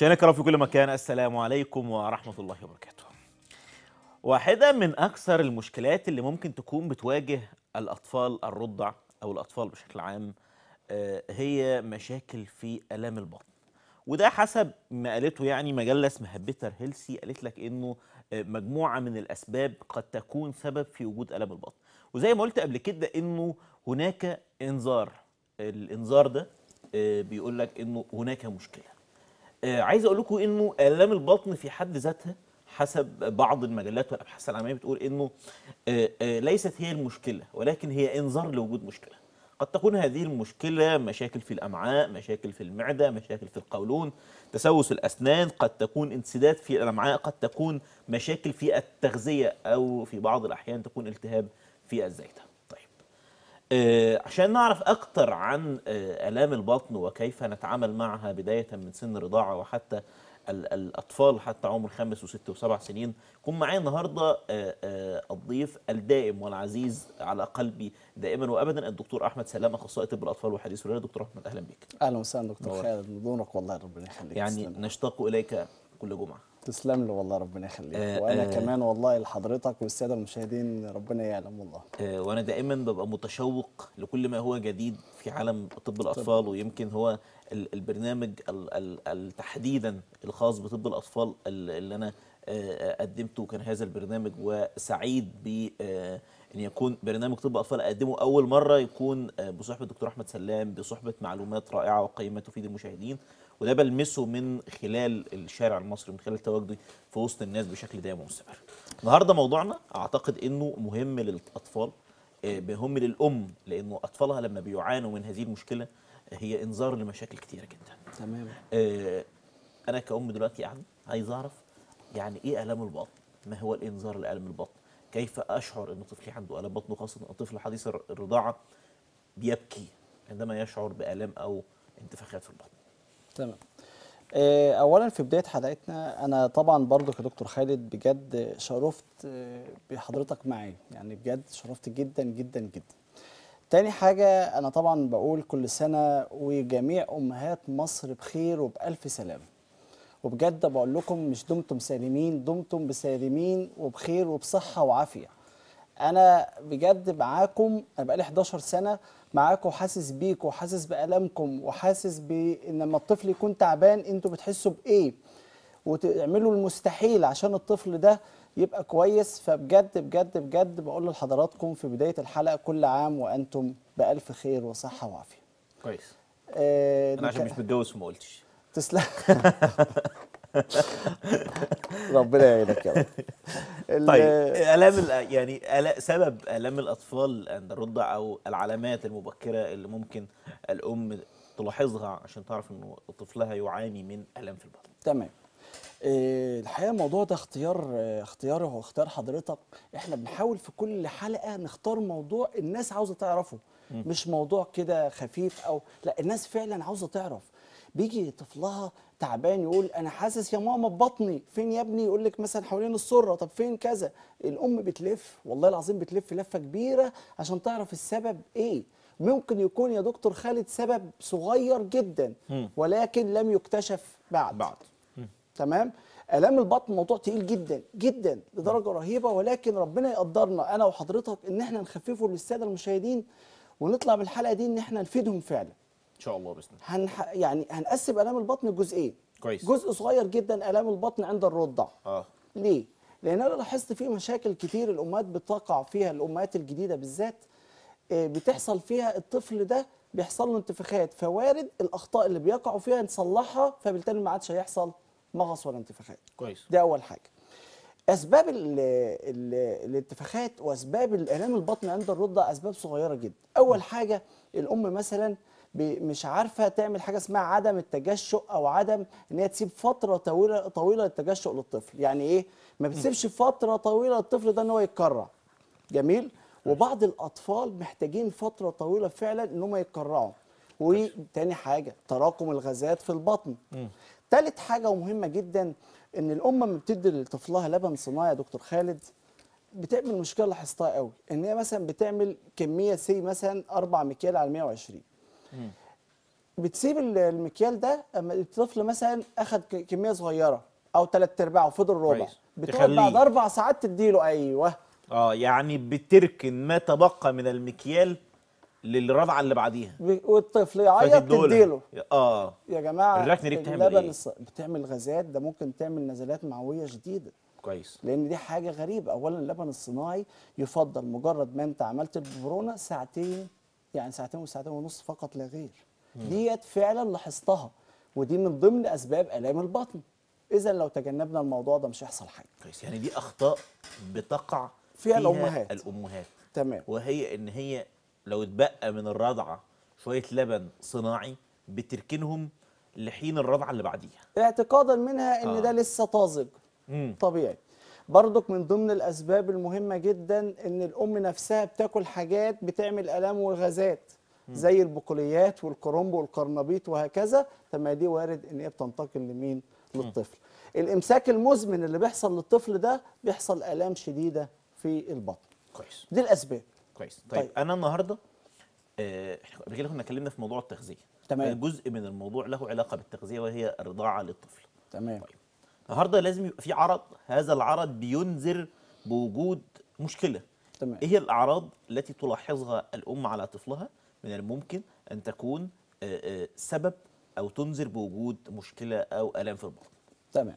مشاهدينا الكرام في كل مكان السلام عليكم ورحمة الله وبركاته. واحدة من أكثر المشكلات اللي ممكن تكون بتواجه الأطفال الرضع أو الأطفال بشكل عام آه، هي مشاكل في آلام البطن. وده حسب ما قالته يعني مجلة اسمها بيتر هيلسي قالت لك إنه آه، مجموعة من الأسباب قد تكون سبب في وجود آلام البطن. وزي ما قلت قبل كده إنه هناك إنذار. الإنذار ده آه، بيقول لك إنه هناك مشكلة. آه، عايز اقول لكم انه الام البطن في حد ذاتها حسب بعض المجلات والابحاث العلميه بتقول انه آه، آه، ليست هي المشكله ولكن هي انذار لوجود مشكله قد تكون هذه المشكله مشاكل في الامعاء مشاكل في المعده مشاكل في القولون تسوس الاسنان قد تكون انسداد في الامعاء قد تكون مشاكل في التغذيه او في بعض الاحيان تكون التهاب في الزايده طيب آه، عشان نعرف أكتر عن آه، آلام البطن وكيف نتعامل معها بداية من سن الرضاعة وحتى ال- الأطفال حتى عمر خمس وست وسبع سنين يكون معايا النهاردة آه، آه، الضيف الدائم والعزيز على قلبي دائما وأبدا الدكتور أحمد سلام أخصائي طب الأطفال وحديث الولادة دكتور أحمد أهلا بك اهلا وسهلا دكتور نور. خالد بدونك والله ربنا يخليك يعني تسلم. نشتاق إليك كل جمعة تسلم لي والله ربنا يخليك آه، وانا آه. كمان والله لحضرتك والساده المشاهدين ربنا يعلم والله آه، وانا دائما ببقى متشوق لكل ما هو جديد في عالم طب الاطفال ويمكن هو ال- البرنامج ال- ال- ال- تحديدا الخاص بطب الاطفال ال- اللي انا آه، قدمته كان هذا البرنامج وسعيد ب آه، ان يكون برنامج طب اطفال اقدمه اول مره يكون آه، بصحبه الدكتور احمد سلام بصحبه معلومات رائعه وقيمه تفيد المشاهدين وده بلمسه من خلال الشارع المصري من خلال تواجدي في وسط الناس بشكل دائم ومستمر. النهارده موضوعنا اعتقد انه مهم للاطفال آه، مهم للام لانه اطفالها لما بيعانوا من هذه المشكله آه، هي انذار لمشاكل كتيره جدا. تمام آه، انا كأم دلوقتي قاعد عايز اعرف يعني ايه الام البطن؟ ما هو الانذار لالم البطن؟ كيف اشعر ان طفلي عنده الام بطن وخاصه الطفل حديث الر- الرضاعه بيبكي عندما يشعر بالام او انتفاخات في البطن. تمام آه، اولا في بدايه حلقتنا انا طبعا برضو كدكتور خالد بجد شرفت آه، بحضرتك معي يعني بجد شرفت جدا جدا جدا تاني حاجه انا طبعا بقول كل سنه وجميع امهات مصر بخير وبالف سلامه وبجد بقول لكم مش دمتم سالمين دمتم بسالمين وبخير وبصحه وعافيه انا بجد معاكم انا بقالي 11 سنه معاكم وحاسس بيكم وحاسس بالامكم وحاسس بان لما الطفل يكون تعبان انتوا بتحسوا بايه وتعملوا المستحيل عشان الطفل ده يبقى كويس فبجد بجد بجد بقول لحضراتكم في بدايه الحلقه كل عام وانتم بالف خير وصحه وعافيه كويس. آه انا عشان نك- مش متجوز فما قلتش. تسلم ربنا يعينك يا رب ال- طيب الام ال- يعني آلا- سبب الام الاطفال عند الرضع او العلامات المبكره اللي ممكن الام تلاحظها عشان تعرف انه طفلها يعاني من الام في البطن تمام آه، الحقيقه الموضوع ده اختيار آه، اختياري هو اختيار حضرتك احنا بنحاول في كل حلقه نختار موضوع الناس عاوزه تعرفه مش موضوع كده خفيف او لا الناس فعلا عاوزه تعرف بيجي طفلها تعبان يقول انا حاسس يا ماما ببطني فين يا ابني يقول لك مثلا حوالين السره طب فين كذا الام بتلف والله العظيم بتلف لفه كبيره عشان تعرف السبب ايه ممكن يكون يا دكتور خالد سبب صغير جدا مم. ولكن لم يكتشف بعد بعد تمام الام البطن موضوع تقيل جدا جدا لدرجه رهيبه ولكن ربنا يقدرنا انا وحضرتك ان احنا نخففه للساده المشاهدين ونطلع بالحلقه دي ان احنا نفيدهم فعلا ان شاء الله باذن الله هنح... يعني هنقسم الام البطن لجزئين كويس جزء صغير جدا الام البطن عند الرضع اه ليه لان انا لاحظت في مشاكل كتير الامهات بتقع فيها الامهات الجديده بالذات آه، بتحصل فيها الطفل ده بيحصل له انتفاخات فوارد الاخطاء اللي بيقعوا فيها نصلحها فبالتالي ما عادش هيحصل مغص ولا انتفاخات كويس دي اول حاجه اسباب ال ال الانتفاخات واسباب الالام البطن عند الرضع اسباب صغيره جدا اول حاجه الام مثلا ب- مش عارفه تعمل حاجه اسمها عدم التجشؤ او عدم ان هي تسيب فتره طويله طويله للتجشؤ للطفل يعني ايه ما بتسيبش فتره طويله للطفل ده ان هو يتكرع جميل وبعض الاطفال محتاجين فتره طويله فعلا ان هم يتكرعوا وتاني حاجه تراكم الغازات في البطن تالت حاجه ومهمه جدا ان الام لما بتدي لطفلها لبن صناعي يا دكتور خالد بتعمل مشكله لاحظتها قوي ان هي مثلا بتعمل كميه سي مثلا 4 مكيال على 120 بتسيب ال- المكيال ده اما الطفل مثلا اخد ك- كميه صغيره او ثلاث ارباع وفضل ربع كويس. بتقعد تخليه. بعد اربع ساعات تديله ايوه اه يعني بتركن ما تبقى من المكيال للرضعه اللي بعديها ب- والطفل يعيط فتديهولها. تديله اه يا جماعه الركنة دي بتعمل اللبن إيه؟ الص- بتعمل غازات ده ممكن تعمل نزلات معويه شديده كويس لان دي حاجه غريبه اولا اللبن الصناعي يفضل مجرد ما انت عملت الببرونه ساعتين يعني ساعتين وساعتين ونص فقط لا غير ديت فعلا لاحظتها ودي من ضمن اسباب الام البطن اذا لو تجنبنا الموضوع ده مش هيحصل حاجه كويس يعني دي اخطاء بتقع فيها الأمهات. الامهات تمام وهي ان هي لو اتبقى من الرضعه شويه لبن صناعي بتركنهم لحين الرضعه اللي بعديها اعتقادا منها ان آه. ده لسه طازج امم طبيعي برضك من ضمن الاسباب المهمه جدا ان الام نفسها بتاكل حاجات بتعمل الام والغازات زي البقوليات والكرنب والقرنبيط وهكذا طب ما دي وارد ان هي بتنتقل لمين للطفل الامساك المزمن اللي بيحصل للطفل ده بيحصل الام شديده في البطن كويس دي الاسباب كويس طيب, طيب. انا النهارده آه، احنا قبل كده كنا اتكلمنا في موضوع التغذيه تمام. آه، جزء من الموضوع له علاقه بالتغذيه وهي الرضاعه للطفل تمام طيب النهارده لازم يبقى في عرض هذا العرض بينذر بوجود مشكله تمام ايه هي الاعراض التي تلاحظها الام على طفلها من الممكن ان تكون آه، آه، سبب او تنذر بوجود مشكله او الام في البطن تمام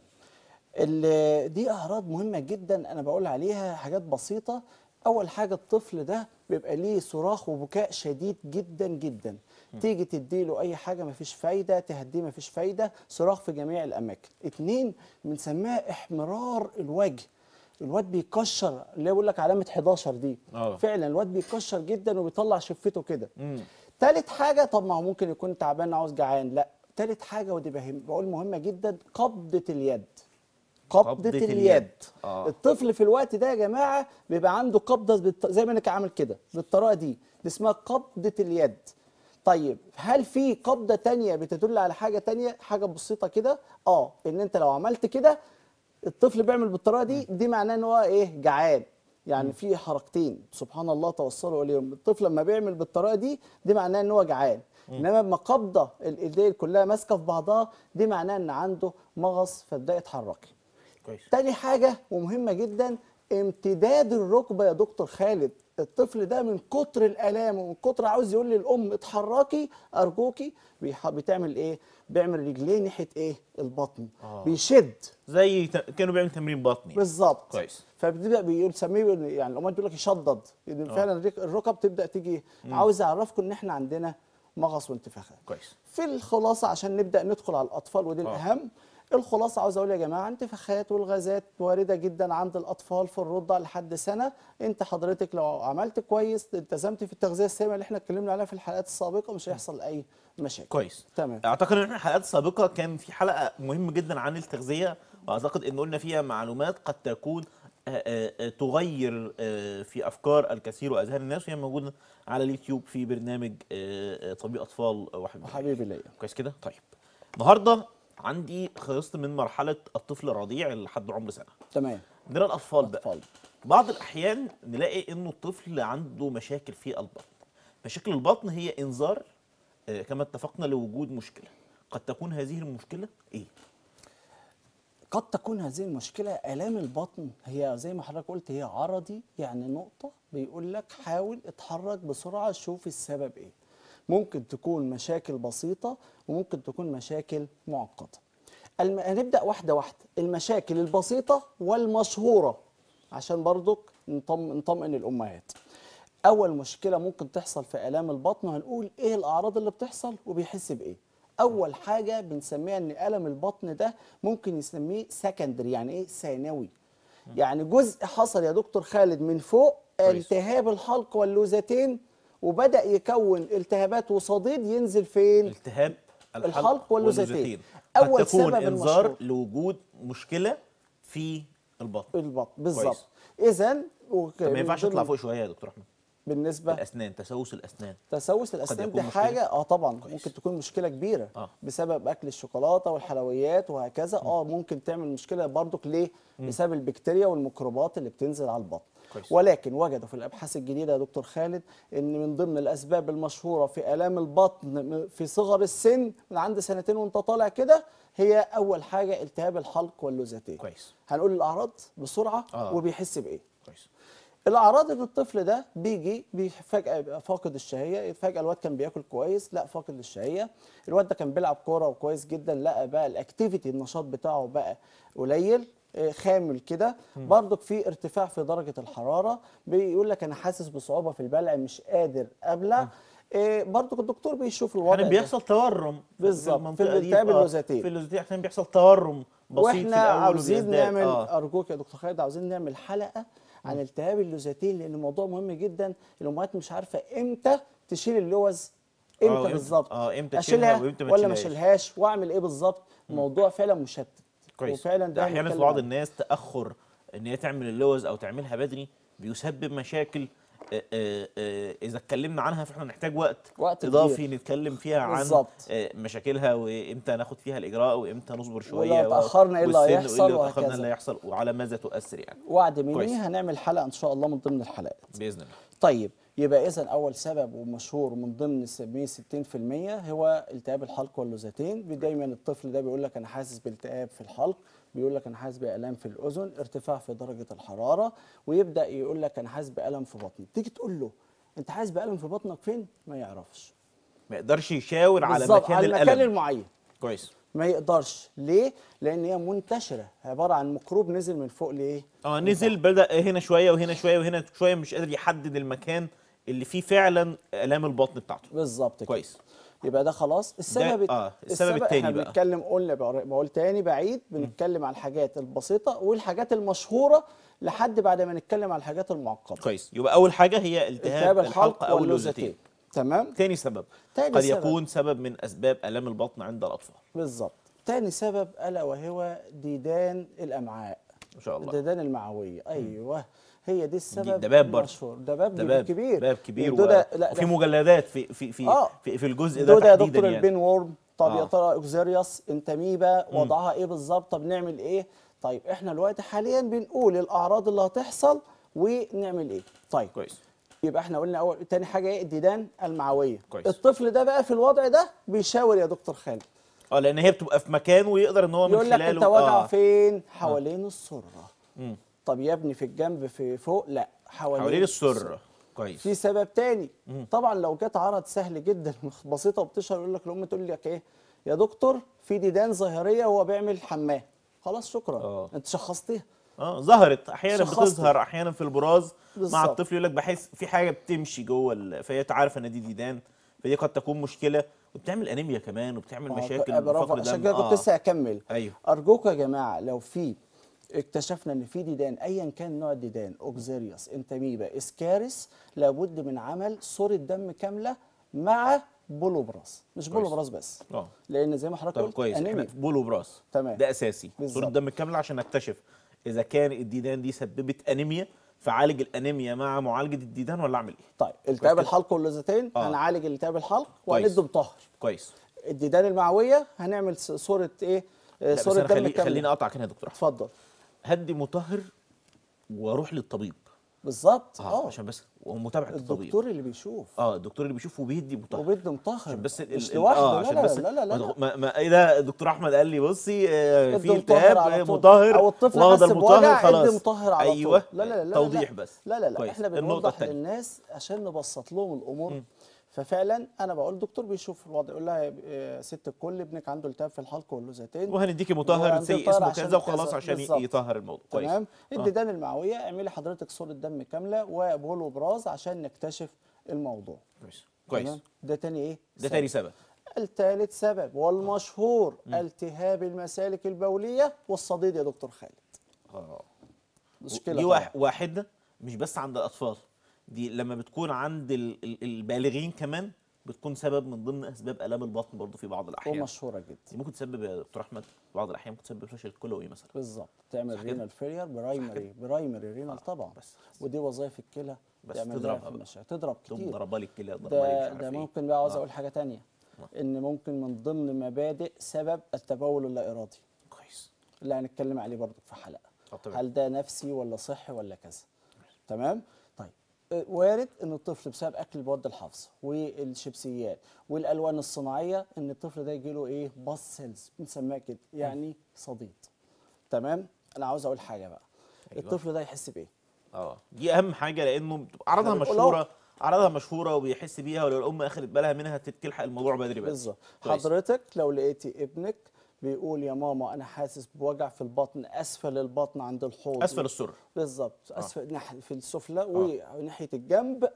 ال- دي اعراض مهمه جدا انا بقول عليها حاجات بسيطه اول حاجه الطفل ده بيبقى ليه صراخ وبكاء شديد جدا جدا تيجي تديله اي حاجه مفيش فايده تهديه مفيش فايده صراخ في جميع الاماكن اتنين بنسميها احمرار الوجه الواد بيكشر اللي بيقول لك علامه 11 دي آه. فعلا الواد بيكشر جدا وبيطلع شفته كده مم. تالت حاجة طب ما هو ممكن يكون تعبان عاوز جعان لا تالت حاجة ودي بهم بقول مهمة جدا قبضة اليد قبضة, قبضة اليد, اليد. آه. الطفل في الوقت ده يا جماعة بيبقى عنده قبضة بالط... زي ما انا عامل كده بالطريقة دي دي اسمها قبضة اليد طيب هل في قبضة تانية بتدل على حاجة تانية حاجة بسيطة كده اه ان انت لو عملت كده الطفل بيعمل بالطريقه دي دي معناه ان هو ايه جعان يعني في حركتين سبحان الله توصلوا اليهم الطفل لما بيعمل بالطريقه دي دي معناه ان هو جعان انما لما قبضه الايدين كلها ماسكه في بعضها دي معناه ان عنده مغص فابدا يتحركي كويس تاني حاجة ومهمة جدا امتداد الركبة يا دكتور خالد الطفل ده من كتر الآلام ومن كتر عاوز يقول للأم اتحركي أرجوكي بيح- بتعمل إيه؟ بيعمل رجليه ناحية إيه؟ البطن آه. بيشد زي ت... كانوا بيعملوا تمرين بطني بالظبط كويس. فبتبدا بيقول سميه يعني الامهات بيقول لك يشدد لان فعلا الرك- الركب تبدا تيجي عاوز اعرفكم ان احنا عندنا مغص وانتفاخات كويس في الخلاصه عشان نبدا ندخل على الاطفال ودي آه. الاهم الخلاصه عاوز اقول يا جماعه انتفاخات والغازات وارده جدا عند الاطفال في الرضع لحد سنه انت حضرتك لو عملت كويس التزمت في التغذيه السليمه اللي احنا اتكلمنا عليها في الحلقات السابقه مش هيحصل اي مشاكل كويس تمام اعتقد ان احنا الحلقات السابقه كان في حلقه مهمه جدا عن التغذيه واعتقد ان قلنا فيها معلومات قد تكون آه، آه، آه، تغير آه، في افكار الكثير واذهان الناس وهي موجوده على اليوتيوب في برنامج آه، آه، طبيب اطفال واحد من حبيبي ليا كويس كده طيب النهارده عندي خلصت من مرحله الطفل الرضيع لحد عمر سنه تمام عندنا الاطفال بقى اطفال بعض الاحيان نلاقي انه الطفل عنده مشاكل في البطن مشاكل البطن هي انذار آه، كما اتفقنا لوجود مشكله قد تكون هذه المشكله ايه قد تكون هذه المشكلة آلام البطن هي زي ما حضرتك قلت هي عرضي يعني نقطة بيقول لك حاول اتحرك بسرعة شوف السبب ايه ممكن تكون مشاكل بسيطة وممكن تكون مشاكل معقدة الم... هنبدأ واحدة واحدة المشاكل البسيطة والمشهورة عشان برضك نطم... نطمئن الأمهات أول مشكلة ممكن تحصل في آلام البطن هنقول إيه الأعراض اللي بتحصل وبيحس بإيه أول حاجة بنسميها إن ألم البطن ده ممكن يسميه سكندري يعني إيه ثانوي يعني جزء حصل يا دكتور خالد من فوق كويس. التهاب الحلق واللوزتين وبدأ يكون التهابات وصديد ينزل فين؟ التهاب الحلق واللوزتين. قد أول تكون سبب انذار المشهور. لوجود مشكله في البطن البطن بالظبط إذا طب ما ينفعش اطلع فوق شويه يا دكتور احمد بالنسبه الاسنان تسوس الاسنان تسوس الاسنان يكون دي مشكلة؟ حاجه اه طبعا كويس. ممكن تكون مشكله كبيره آه. بسبب اكل الشوكولاته والحلويات وهكذا اه ممكن تعمل مشكله برضك ليه بسبب البكتيريا والميكروبات اللي بتنزل على البطن كويس. ولكن وجدوا في الابحاث الجديده يا دكتور خالد ان من ضمن الاسباب المشهوره في الام البطن م- في صغر السن من عند سنتين وانت طالع كده هي اول حاجه التهاب الحلق واللوزتين كويس هنقول الاعراض بسرعه آه. وبيحس بايه كويس الاعراض ان الطفل ده بيجي بي- فجاه يبقى فاقد الشهيه فجاه الواد كان بياكل كويس لا فاقد الشهيه الواد ده كان بيلعب كوره وكويس جدا لا بقى الاكتيفيتي النشاط بتاعه بقى قليل آه، خامل كده برضك في ارتفاع في درجه الحراره بيقول لك انا حاسس بصعوبه في البلع مش قادر ابلع آه، برضك الدكتور بيشوف الوضع احيانا ده. بيحصل تورم في بالظبط، المنطقة في دي. الالتهاب آه، اللوزتين. في اللوزتين احيانا بيحصل تورم بسيط في واحنا الاول عاوزين وبيزداد. نعمل آه. ارجوك يا دكتور خالد عاوزين نعمل حلقه عن التهاب اللوزتين لان الموضوع مهم جدا الامهات مش عارفه امتى تشيل اللوز آه، امتى إمتى- بالظبط آه، إمتى تشيلها اشيلها وإمتى ما ولا ما تشيلهاش. اشيلهاش واعمل ايه بالظبط الموضوع فعلا مشتت كويس وفعلا ده ده احيانا في هنتكلم بعض عنه. الناس تاخر ان هي تعمل اللوز او تعملها بدري بيسبب مشاكل آه، آه، آه، اذا اتكلمنا عنها فاحنا نحتاج وقت وقت اضافي كبير. نتكلم فيها عن بالظبط. آه، مشاكلها وامتى ناخد فيها الاجراء وامتى نصبر شويه ولو و- تأخرنا إيه اللي والسن هيحصل وإيه اللي تاخرنا وهكذا. اللي هيحصل وعلى ماذا تؤثر يعني وعد كويس. مني هنعمل حلقه ان شاء الله من ضمن الحلقات باذن الله طيب يبقى اذا اول سبب ومشهور من ضمن 70 60% هو التهاب الحلق واللوزتين دايما الطفل ده بيقول لك انا حاسس بالتهاب في الحلق بيقول لك انا حاسس بالام في الاذن ارتفاع في درجه الحراره ويبدا يقول لك انا حاسس بالم في بطني تيجي تقول له انت حاسس بالم في بطنك فين ما يعرفش ما يقدرش يشاور على بالظبط مكان على المكان الالم المعين كويس ما يقدرش ليه لان هي منتشره عباره عن ميكروب نزل من فوق لايه اه نزل بدا هنا شويه وهنا شويه وهنا شويه مش قادر يحدد المكان اللي فيه فعلا الام البطن بتاعته بالظبط كده كويس يبقى ده خلاص السبب آه، السبب التاني احنا بقى. بنتكلم قلنا بقر- بقول تاني بعيد بنتكلم على الحاجات البسيطه والحاجات المشهوره لحد بعد ما نتكلم على الحاجات المعقده كويس يبقى اول حاجه هي التهاب, التهاب الحلق او واللوزتين اللوزتين تمام تاني سبب تاني قد سبب. يكون سبب من اسباب الام البطن عند الاطفال بالظبط تاني سبب الا وهو ديدان الامعاء ما شاء الله الديدان المعويه ايوه هي دي السبب دباب برضه. المشهور دباب, دباب كبير دباب كبير و... الدودة- لا وفي لا مجلدات في في في آه. في, في الجزء ده الدودة يا تحديدا دكتور يعني البين وورم طب يا آه. ترى اوكزيريوس انتاميبا وضعها ايه بالظبط طب نعمل ايه طيب احنا دلوقتي حاليا بنقول الاعراض اللي هتحصل ونعمل ايه طيب كويس يبقى احنا قلنا اول تاني حاجه ايه الديدان المعويه كويس. الطفل ده بقى في الوضع ده بيشاور يا دكتور خالد اه لان هي بتبقى في مكان ويقدر ان هو من يقول لك خلاله انت واجع آه. فين حوالين السره مم. طب يا ابني في الجنب في فوق لا حوالين, حوالين السر كويس في سبب تاني طبعا لو جت عرض سهل جدا بسيطه وبتشهر يقول لك الام تقول لك ايه يا دكتور في ديدان ظاهريه وهو بيعمل حمام خلاص شكرا آه. انت شخصتيها اه ظهرت احيانا شخصت. بتظهر احيانا في البراز مع بالظبط. الطفل يقول لك بحس في حاجه بتمشي جوه ال... فهي عارفه ان دي ديدان فدي قد تكون مشكله وبتعمل انيميا كمان وبتعمل آه، مشاكل برافو فقر عشان دم كده كنت آه. لسه هكمل ايوه ارجوكم يا جماعه لو في اكتشفنا ان في ديدان ايا كان نوع الديدان اوكزيريوس انتاميبا اسكاريس لابد من عمل صوره دم كامله مع بولوبراس مش كويس. بولوبراس بس اه لان زي ما حضرتك طب قلت كويس احنا انيميا في بول وبراس تمام. ده اساسي بالظبط. صوره الدم الكامله عشان نكتشف اذا كان الديدان دي سببت انيميا فعالج الانيميا مع معالجه الديدان ولا اعمل ايه طيب التهاب كده. الحلق واللذتين آه. هنعالج التهاب الحلق كويس. وهندي مطهر كويس الديدان المعويه هنعمل س- صوره ايه آه، لا بس صوره أنا دم خلي كامله خليني اقطع كده يا دكتور احمد اتفضل هدي مطهر واروح للطبيب بالظبط اه اه عشان بس ومتابعه الطبيب الدكتور اللي بيشوف اه الدكتور اللي بيشوف وبيدي مطهر وبيدي مطهر عشان بس ال- مش ال- لوحده اه لا عشان لا, بس لا لا لا لا ما, ما ايه ده الدكتور احمد قال لي بصي آه ادي في مطهر التهاب على آه، طول. مطهر او الطفل واخد حس المطهر بوجع خلاص ادي مطهر على ايوه طول لا لا لا لا توضيح لا. بس لا لا لا كويس. احنا النقطة بنوضح التانية. للناس عشان نبسط لهم الامور ففعلا انا بقول الدكتور بيشوف الوضع يقول لها يا آه، ست الكل ابنك عنده التهاب في الحلق واللوزتين وهنديكي مطهر وهندي سي مطهر اسمه عشان كذا وخلاص كذا. عشان بالظبط. يطهر الموضوع كويس تمام آه. الديدان المعويه اعملي حضرتك صوره دم كامله وبول وبراز عشان نكتشف الموضوع كويس كويس تمام؟ ده تاني ايه ده سبب. تاني سبب الثالث سبب والمشهور التهاب المسالك البوليه والصديد يا دكتور خالد اه مشكله دي طبعاً. واح- واحده مش بس عند الاطفال دي لما بتكون عند ال- ال- البالغين كمان بتكون سبب من ضمن اسباب الام البطن برضه في بعض الاحيان ومشهوره جدا دي ممكن تسبب يا دكتور احمد في بعض الاحيان ممكن تسبب فشل كلوي مثلا بالظبط تعمل صح كده؟ رينال فيلير برايمري برايمري رينال طبعا بس ودي وظائف الكلى بس تعمل لها تضربها في بقى. المشاكل تضرب تقوم كتير ضربه لي الكلى ضربه لي مش ده عارف ده إيه. ممكن بقى عاوز آه. اقول حاجه تانية آه. ان ممكن من ضمن مبادئ سبب التبول اللا ارادي كويس اللي هنتكلم عليه برضو في حلقه آه، تمام. هل ده نفسي ولا صحي ولا كذا تمام طيب آه، وارد ان الطفل بسبب اكل المواد الحافظه والشيبسيات والالوان الصناعيه ان الطفل ده يجيله ايه باص سيلز بنسميها كده يعني صديد تمام انا عاوز اقول حاجه بقى أيوة. الطفل ده يحس بايه اه دي اهم حاجه لانه بتبقى اعراضها إحنا بنقول مشهوره اعراضها مشهوره وبيحس بيها ولو الام اخذت بالها منها تلحق الموضوع بدري بدري بالظبط كويس. حضرتك لو لقيتي ابنك بيقول يا ماما انا حاسس بوجع في البطن اسفل البطن عند الحوض اسفل السر بالظبط اسفل ناحيه في السفلى وناحيه الجنب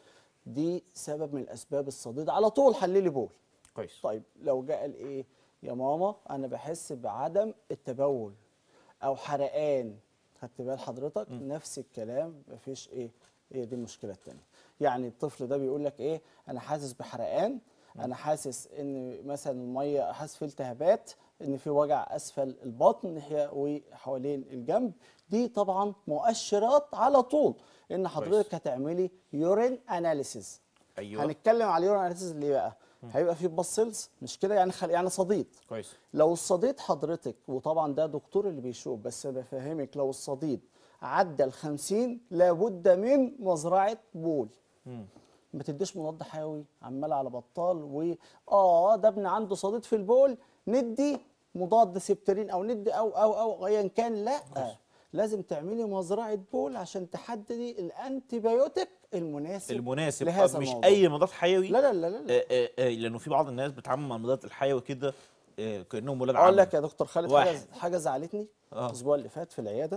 دي سبب من الاسباب الصديد على طول حللي بول كويس طيب لو جاء قال ايه يا ماما انا بحس بعدم التبول او حرقان خدت بال حضرتك نفس الكلام مفيش ايه هي دي المشكله الثانيه يعني الطفل ده بيقول لك ايه انا حاسس بحرقان انا حاسس ان مثلا الميه حاسس في التهابات ان في وجع اسفل البطن ناحيه وحوالين الجنب دي طبعا مؤشرات على طول ان حضرتك هتعملي يورين اناليسيز ايوه هنتكلم على اليورين اناليسيز ليه بقى هيبقى فيه باسلز مش كده يعني خل... يعني صديد كويس لو الصديد حضرتك وطبعا ده دكتور اللي بيشوف بس انا بفهمك لو الصديد عدى ال 50 لابد من مزرعه بول مم. ما تديش مضاد حيوي عمال على بطال و اه ده ابن عنده صديد في البول ندي مضاد سبترين او ندي او او او ايا كان لا لازم تعملي مزرعه بول عشان تحددي الانتي بايوتيك المناسب المناسب لهذا آه، مش الموضوع. اي مضاد حيوي لا لا لا لا, لا. آه، آه، آه، لانه في بعض الناس بتتعامل مع المضاد الحيوي كده آه، كانهم ولاد اقول عم لك يا دكتور خالد حاجه واحد. حاجه زعلتني آه. الاسبوع اللي فات في العياده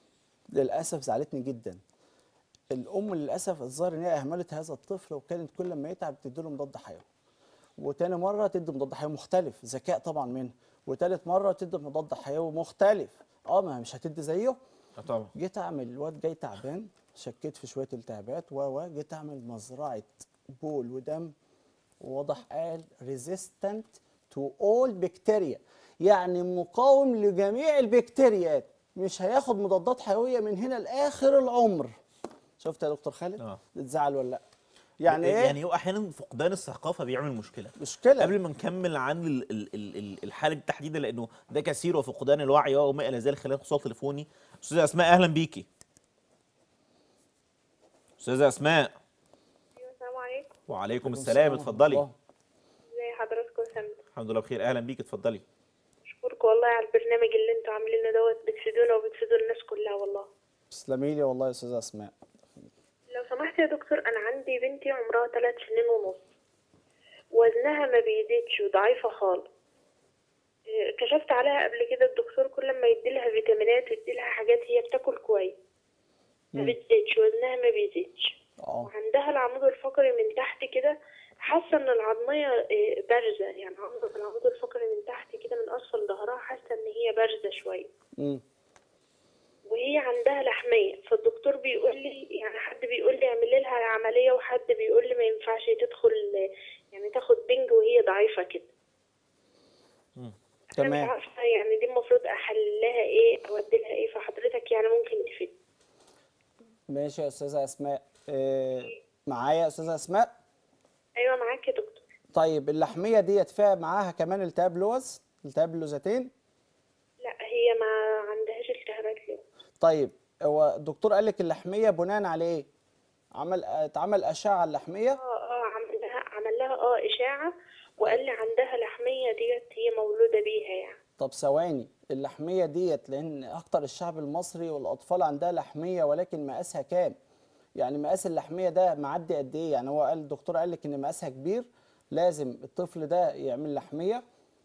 للاسف زعلتني جدا الام للاسف الظاهر ان هي اهملت هذا الطفل وكانت كل ما يتعب تدي له مضاد حيوي وتاني مره تدي مضاد حيوي مختلف ذكاء طبعا منه وتالت مره تدي مضاد حيوي مختلف اه ما مش هتدي زيه آه، طبعا جيت اعمل الواد جاي تعبان شكيت في شويه التهابات و و جيت اعمل مزرعه بول ودم وواضح قال ريزيستنت تو اول بكتيريا يعني مقاوم لجميع البكتيريات مش هياخد مضادات حيويه من هنا لاخر العمر شفت يا دكتور خالد آه. تزعل ولا لا يعني ايه يعني هو احيانا فقدان الثقافه بيعمل مشكله مشكله قبل ما نكمل عن ال- ال- ال- ال- الحاله دي تحديدا لانه ده كثير وفقدان الوعي وما الى ذلك خلينا اتصال تليفوني استاذه اسماء اهلا بيكي استاذه اسماء أيوة، السلام عليكم وعليكم السلام ورحمة اتفضلي الله. ازي حضراتكم يا فندم الحمد لله بخير اهلا بيكي اتفضلي اشكركم والله على البرنامج اللي انتوا عاملينه دوت بتفيدونا وبتفيدوا الناس كلها والله تسلمي لي والله يا استاذه اسماء لو سمحت يا دكتور انا عندي بنتي عمرها ثلاث سنين ونص وزنها ما بيزيدش وضعيفة خالص إيه، كشفت عليها قبل كده الدكتور كل ما يديلها فيتامينات ويديلها حاجات هي بتاكل كويس ما بتزيدش وزنها ما بيزيدش اه وعندها العمود الفقري من تحت كده حاسه ان العظميه إيه، بارزه يعني عظمه العمود الفقري من تحت كده من اسفل ظهرها حاسه ان هي بارزه شويه امم وهي عندها لحميه فالدكتور بيقول لي يعني حد بيقول لي اعملي لها عمليه وحد بيقول لي ما ينفعش تدخل يعني تاخد بنج وهي ضعيفه كده انا مش تمام عارفه يعني دي المفروض احلل لها ايه اودي لها ايه فحضرتك يعني ممكن تفيد ماشي يا استاذه اسماء إيه معايا يا استاذه اسماء ايوه معاك يا دكتور طيب اللحميه ديت فيها معاها كمان التهاب لوز التهاب اللوزتين لا هي ما عندهاش التهابات ليه طيب هو الدكتور قال لك اللحميه بناء على ايه عمل اتعمل اشعه على اللحميه اه اه عمل لها عمل لها اه اشاعه وقال لي عندها لحميه ديت هي مولوده بيها يعني طب ثواني اللحميه ديت لان اكتر الشعب المصري والاطفال عندها لحميه ولكن مقاسها كام يعني مقاس اللحميه ده معدي قد ايه يعني هو قال الدكتور قال لك ان مقاسها كبير لازم الطفل ده يعمل لحميه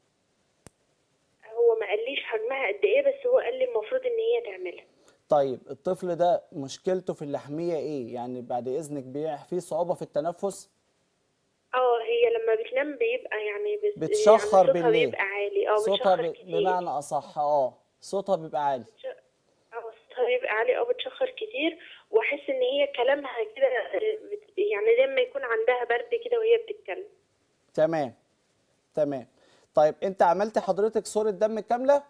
هو ما قاليش حجمها قد ايه بس هو قال لي المفروض ان هي تعملها طيب الطفل ده مشكلته في اللحميه ايه يعني بعد اذنك بيع في صعوبه في التنفس اه هي لما بتنام بيبقى يعني بت... بتشخر يعني صوتها بالليل. بيبقى عالي اه صوتها بتشخر ب- كتير بمعنى اصح اه صوتها بيبقى عالي اه صوتها بيبقى عالي او بتشخر كتير واحس ان هي كلامها كده آه، بت- يعني زي ما يكون عندها برد كده وهي بتتكلم تمام تمام طيب انت عملت حضرتك صورة دم كاملة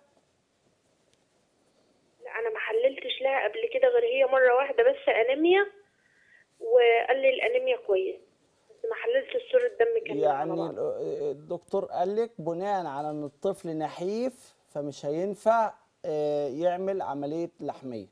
لا انا ما حللتش لها قبل كده غير هي مره واحده بس انيميا وقال لي الانيميا كويس بس ما حللتش صوره دم كامله على يعني بعض. ال- الدكتور قال لك بناء على ان الطفل نحيف فمش هينفع آه، يعمل عملية لحمية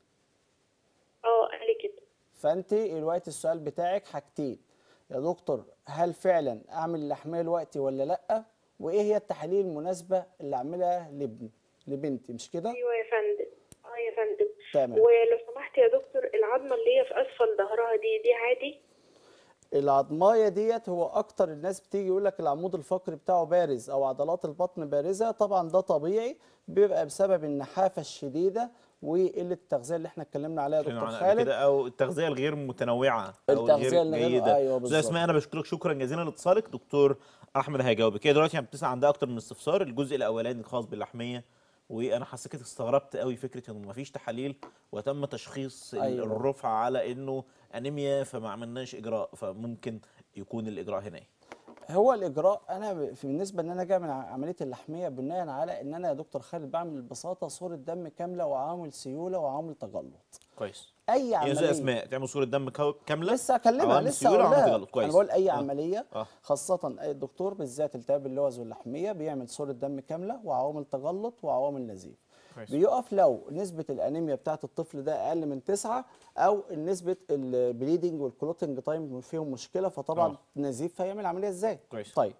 اه قال لي كده فانت دلوقتي السؤال بتاعك حاجتين يا دكتور هل فعلا اعمل لحمية دلوقتي ولا لا وايه هي التحاليل المناسبة اللي اعملها لابني لبنتي مش كده ايوه يا فندم اه يا فندم تمام. ولو سمحت يا دكتور العظمه اللي هي في اسفل ظهرها دي دي عادي العظمايه ديت هو اكتر الناس بتيجي يقول لك العمود الفقري بتاعه بارز او عضلات البطن بارزه طبعا ده طبيعي بيبقى بسبب النحافه الشديده وقله التغذيه اللي احنا اتكلمنا عليها يا كنا دكتور عن قبل خالد كده او التغذيه الغير متنوعه او التغذية الغير الغير- جيده أيوة استاذ بالظبط. اسماء انا بشكرك شكرا جزيلا لاتصالك دكتور احمد هيجاوبك كده دلوقتي يعني بتسال عندها اكتر من استفسار الجزء الاولاني الخاص باللحميه وانا حسيت استغربت قوي فكره انه ما فيش تحاليل وتم تشخيص ال- أيوة. الرفع على انه انيميا فما عملناش اجراء فممكن يكون الاجراء هنا إيه؟ هو الاجراء انا ب- في بالنسبه ان انا جاي من ع- عمليه اللحميه بناء على ان انا يا دكتور خالد بعمل ببساطه صوره دم كامله وعامل سيوله وعامل تجلط كويس اي يا عمليه استاذ اسماء تعمل صوره دم كو- كامله لسه اكلمها عوامل لسه سيولة اقول وعوامل لها تجلط. كويس انا بقول اي آه. عمليه آه. خاصه اي دكتور بالذات التهاب اللوز واللحميه بيعمل صوره دم كامله وعوامل تجلط وعوامل نزيف كويس. بيقف لو نسبه الانيميا بتاعه الطفل ده اقل من تسعة او نسبه البليدنج والكلوتنج تايم فيهم مشكله فطبعا آه. نزيف فيعمل عمليه ازاي كويس. طيب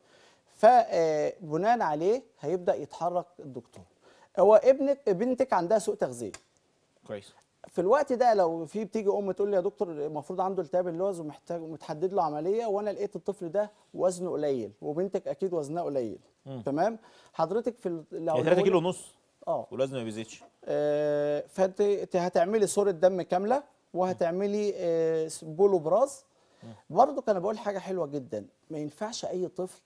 فبناء عليه هيبدا يتحرك الدكتور هو ابنك بنتك عندها سوء تغذيه كويس في الوقت ده لو في بتيجي ام تقول لي يا دكتور المفروض عنده التهاب اللوز ومحتاج متحدد له عمليه وانا لقيت الطفل ده وزنه قليل وبنتك اكيد وزنها قليل تمام حضرتك في ال- لو يعني 3 نقول- كيلو ونص اه والوزن ما بيزيدش آه، فانت ت- هتعملي صوره دم كامله وهتعملي آه، س- بولو براز برضو كان بقول حاجه حلوه جدا ما ينفعش اي طفل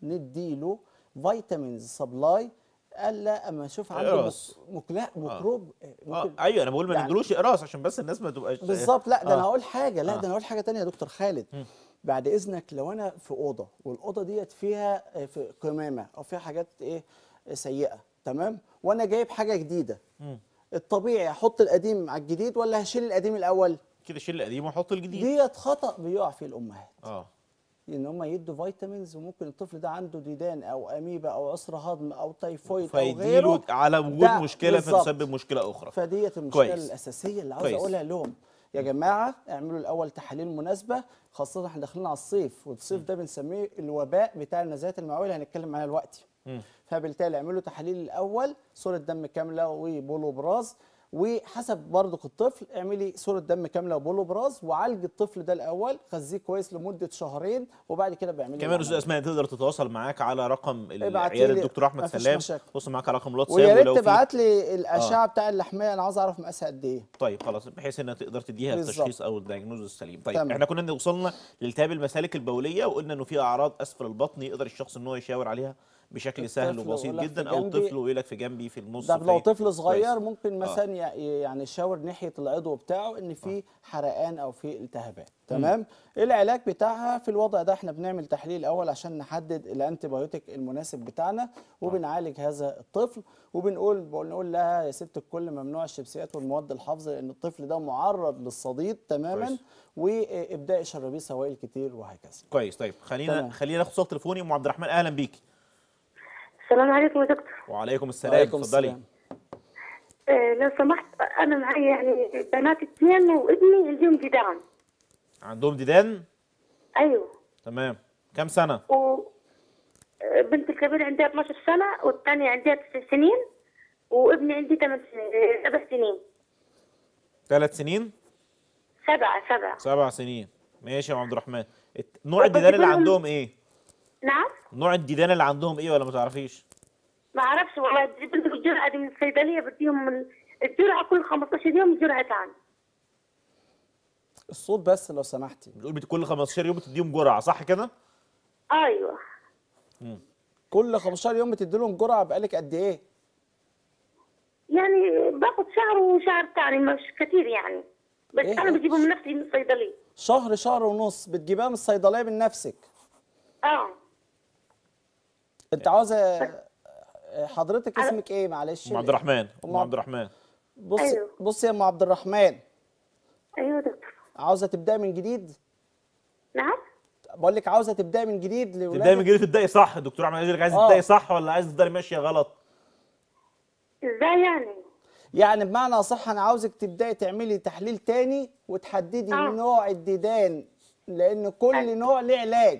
نديله فيتامينز سبلاي الا اما اشوف عنده إقراص. مك- مكلا- ميكروب آه، اه ممكن ايوه انا بقول ما يعني- ندلوش اقراص عشان بس الناس ما تبقاش بالظبط لا ده انا آه. هقول حاجه لا آه. ده انا هقول حاجه تانية يا دكتور خالد بعد اذنك لو انا في اوضه والاوضه ديت فيها آه، في قمامه او فيها حاجات ايه آه، سيئه تمام وانا جايب حاجه جديده الطبيعي احط القديم على الجديد ولا هشيل القديم الاول كده شيل القديم وحط الجديد ديت خطا بيقع فيه الامهات اه ان هم يدوا فيتامينز وممكن الطفل ده عنده ديدان او اميبا او عسر هضم او تيفويد او فيديله غيره على وجود ده مشكله بالظبط. فتسبب مشكله اخرى فديت المشكله كويس. الاساسيه اللي عاوز كويس. اقولها لهم يا جماعه اعملوا الاول تحاليل مناسبه خاصه احنا داخلين على الصيف والصيف ده بنسميه الوباء بتاع النزلات المعويه اللي هنتكلم عنها دلوقتي فبالتالي اعملوا تحاليل الاول صوره دم كامله وبولو براز وحسب برضك الطفل اعملي صوره دم كامله وبولو براز وعالجي الطفل ده الاول غذيه كويس لمده شهرين وبعد كده بيعملي كمان استاذ العملية. اسماء تقدر تتواصل معاك على رقم ابعتيلي، العياده الدكتور احمد مفيش سلام مشاكل. تواصل معاك على رقم الواتساب ويا ريت ولو في- تبعت لي الاشعه بتاع اللحميه انا عاوز اعرف مقاسها قد ايه طيب خلاص بحيث انك تقدر تديها بالظبط. التشخيص او الدايجنوز السليم طيب تمام. احنا كنا وصلنا لالتهاب المسالك البوليه وقلنا انه في اعراض اسفل البطن يقدر الشخص ان هو يشاور عليها بشكل سهل الطفل وبسيط يقول لك جدا في او جنبي- طفل ويقول لك في جنبي في النص ده لو في- طفل صغير كويس. ممكن مثلا يع- يعني يشاور ناحيه العضو بتاعه ان في حرقان او في التهابات تمام العلاج بتاعها في الوضع ده احنا بنعمل تحليل اول عشان نحدد الانتي بايوتيك المناسب بتاعنا وبنعالج هذا الطفل وبنقول بنقول لها يا ست الكل ممنوع الشيبسيات والمواد الحافظه لان الطفل ده معرض للصديد تماما كويس. وابداي شربيه سوائل كتير وهكذا كويس طيب خلينا تمام. خلينا ناخد اتصال تليفوني ام عبد الرحمن اهلا بيك السلام عليكم يا دكتور وعليكم السلام وعليكم اتفضلي السلام. آه لو سمحت انا معي يعني بنات اثنين وابني عندهم جدعان عندهم ديدان ايوه تمام كم سنه و آه، بنت الكبيرة عندها 12 سنة والثانية عندها 9 سنين وابني عندي 8 سنين آه، سبع سنين ثلاث سنين سبعة سبعة سبع سنين ماشي يا ام عبد الرحمن الت- نوع وبس الديدان اللي كلهم- عندهم ايه نعم نوع الديدان اللي عندهم ايه ولا ما تعرفيش ما اعرفش والله بنت الجرعة دي من الصيدلية بديهم من الجرعة كل 15 يوم جرعتان الصوت بس لو سمحتي بتقول بت- كل 15 يوم بتديهم جرعه صح كده ايوه كل 15 يوم بتدي لهم جرعه بقالك قد ايه يعني باخد شهر وشهر تاني مش كتير يعني بس إيه؟ انا بجيبه من نفسي من الصيدليه شهر شهر ونص بتجيبها من الصيدليه من نفسك اه انت عاوزه حضرتك اسمك ايه معلش ام عبد الرحمن ام أم عبد الرحمن بص أيوه. بص يا ام عبد الرحمن ايوه دكتور عاوزه تبداي من جديد نعم بقول لك عاوزه تبداي من جديد تبداي من لولادك جديد تبداي صح الدكتور احمد عايز عايز آه. تبداي صح ولا عايز تفضلي ماشيه غلط ازاي يعني يعني بمعنى اصح انا عاوزك تبداي تعملي تحليل تاني وتحددي آه. نوع الديدان لان كل نوع ليه علاج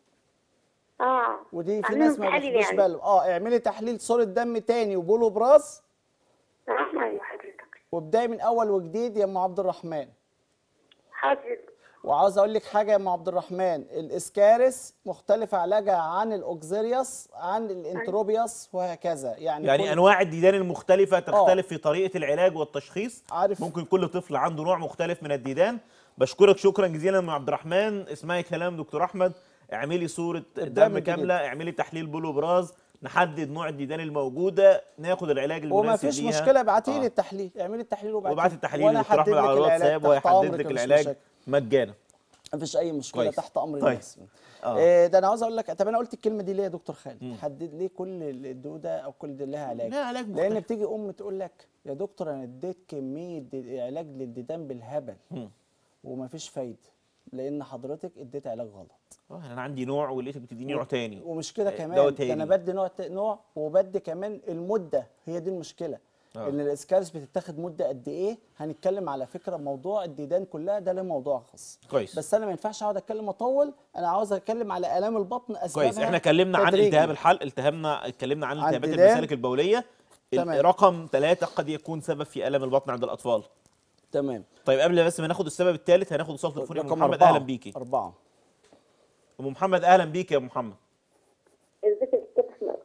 اه ودي في أعملهم ناس ما تحاليل بياخدوش يعني. بالهم اه اعملي تحليل صوره دم تاني وبولو براز نعم ايوه حضرتك وابداي من اول وجديد يا ام عبد الرحمن حاضر وعاوز اقول لك حاجه يا ام عبد الرحمن الاسكارس مختلفه علاجها عن الاوكزيريوس عن الانتروبيوس وهكذا يعني يعني كل- انواع الديدان المختلفه تختلف في طريقه العلاج والتشخيص عارف. ممكن كل طفل عنده نوع مختلف من الديدان بشكرك شكرا جزيلا ام عبد الرحمن اسمعي كلام دكتور احمد اعملي صوره ابدأ دم من جديد. كامله اعملي تحليل بولو براز نحدد نوع الديدان الموجوده ناخد العلاج المناسب وما فيش ليها. مشكله ابعتي لي آه. التحليل اعملي التحليل وابعتي وابعت التحليل وأنا لدكتور احمد أحدد على لك العلاج الواتساب تحت وهيحدد أمرك، لك مفيش العلاج مشاكل. مجانا مفيش اي مشكله كويس. تحت امر طيب. الناس آه. إيه ده انا عاوز اقول لك طب انا قلت الكلمه دي ليه يا دكتور خالد حدد ليه كل الدوده او كل دي لها علاج لها علاج لان مختلف. بتيجي ام تقول لك يا دكتور انا اديت كميه دي- علاج للديدان بالهبل مم. ومفيش فايده لان حضرتك اديت علاج غلط اه انا عندي نوع ولقيتك بتديني نوع تاني ومش كده إيه، كمان دواء ده انا تاني. بدي نوع ت- نوع وبدي كمان المده هي دي المشكله آه. ان الاسكارس بتتاخد مده قد ايه هنتكلم على فكره موضوع الديدان كلها ده له موضوع خاص كويس. بس انا ما ينفعش اقعد اتكلم اطول انا عاوز اتكلم على الام البطن اسبابها كويس احنا اتكلمنا عن تدريجي. التهاب الحلق التهمنا اتكلمنا عن عن التهابات ديدان. المسالك البوليه تمام. رقم ثلاثة قد يكون سبب في الم البطن عند الاطفال تمام طيب قبل بس ما ناخد السبب الثالث هناخد اتصال تليفوني ام رقم محمد أربعة. اهلا بيكي أربعة ام محمد اهلا بيكي يا ام محمد ازيك يا دكتور احمد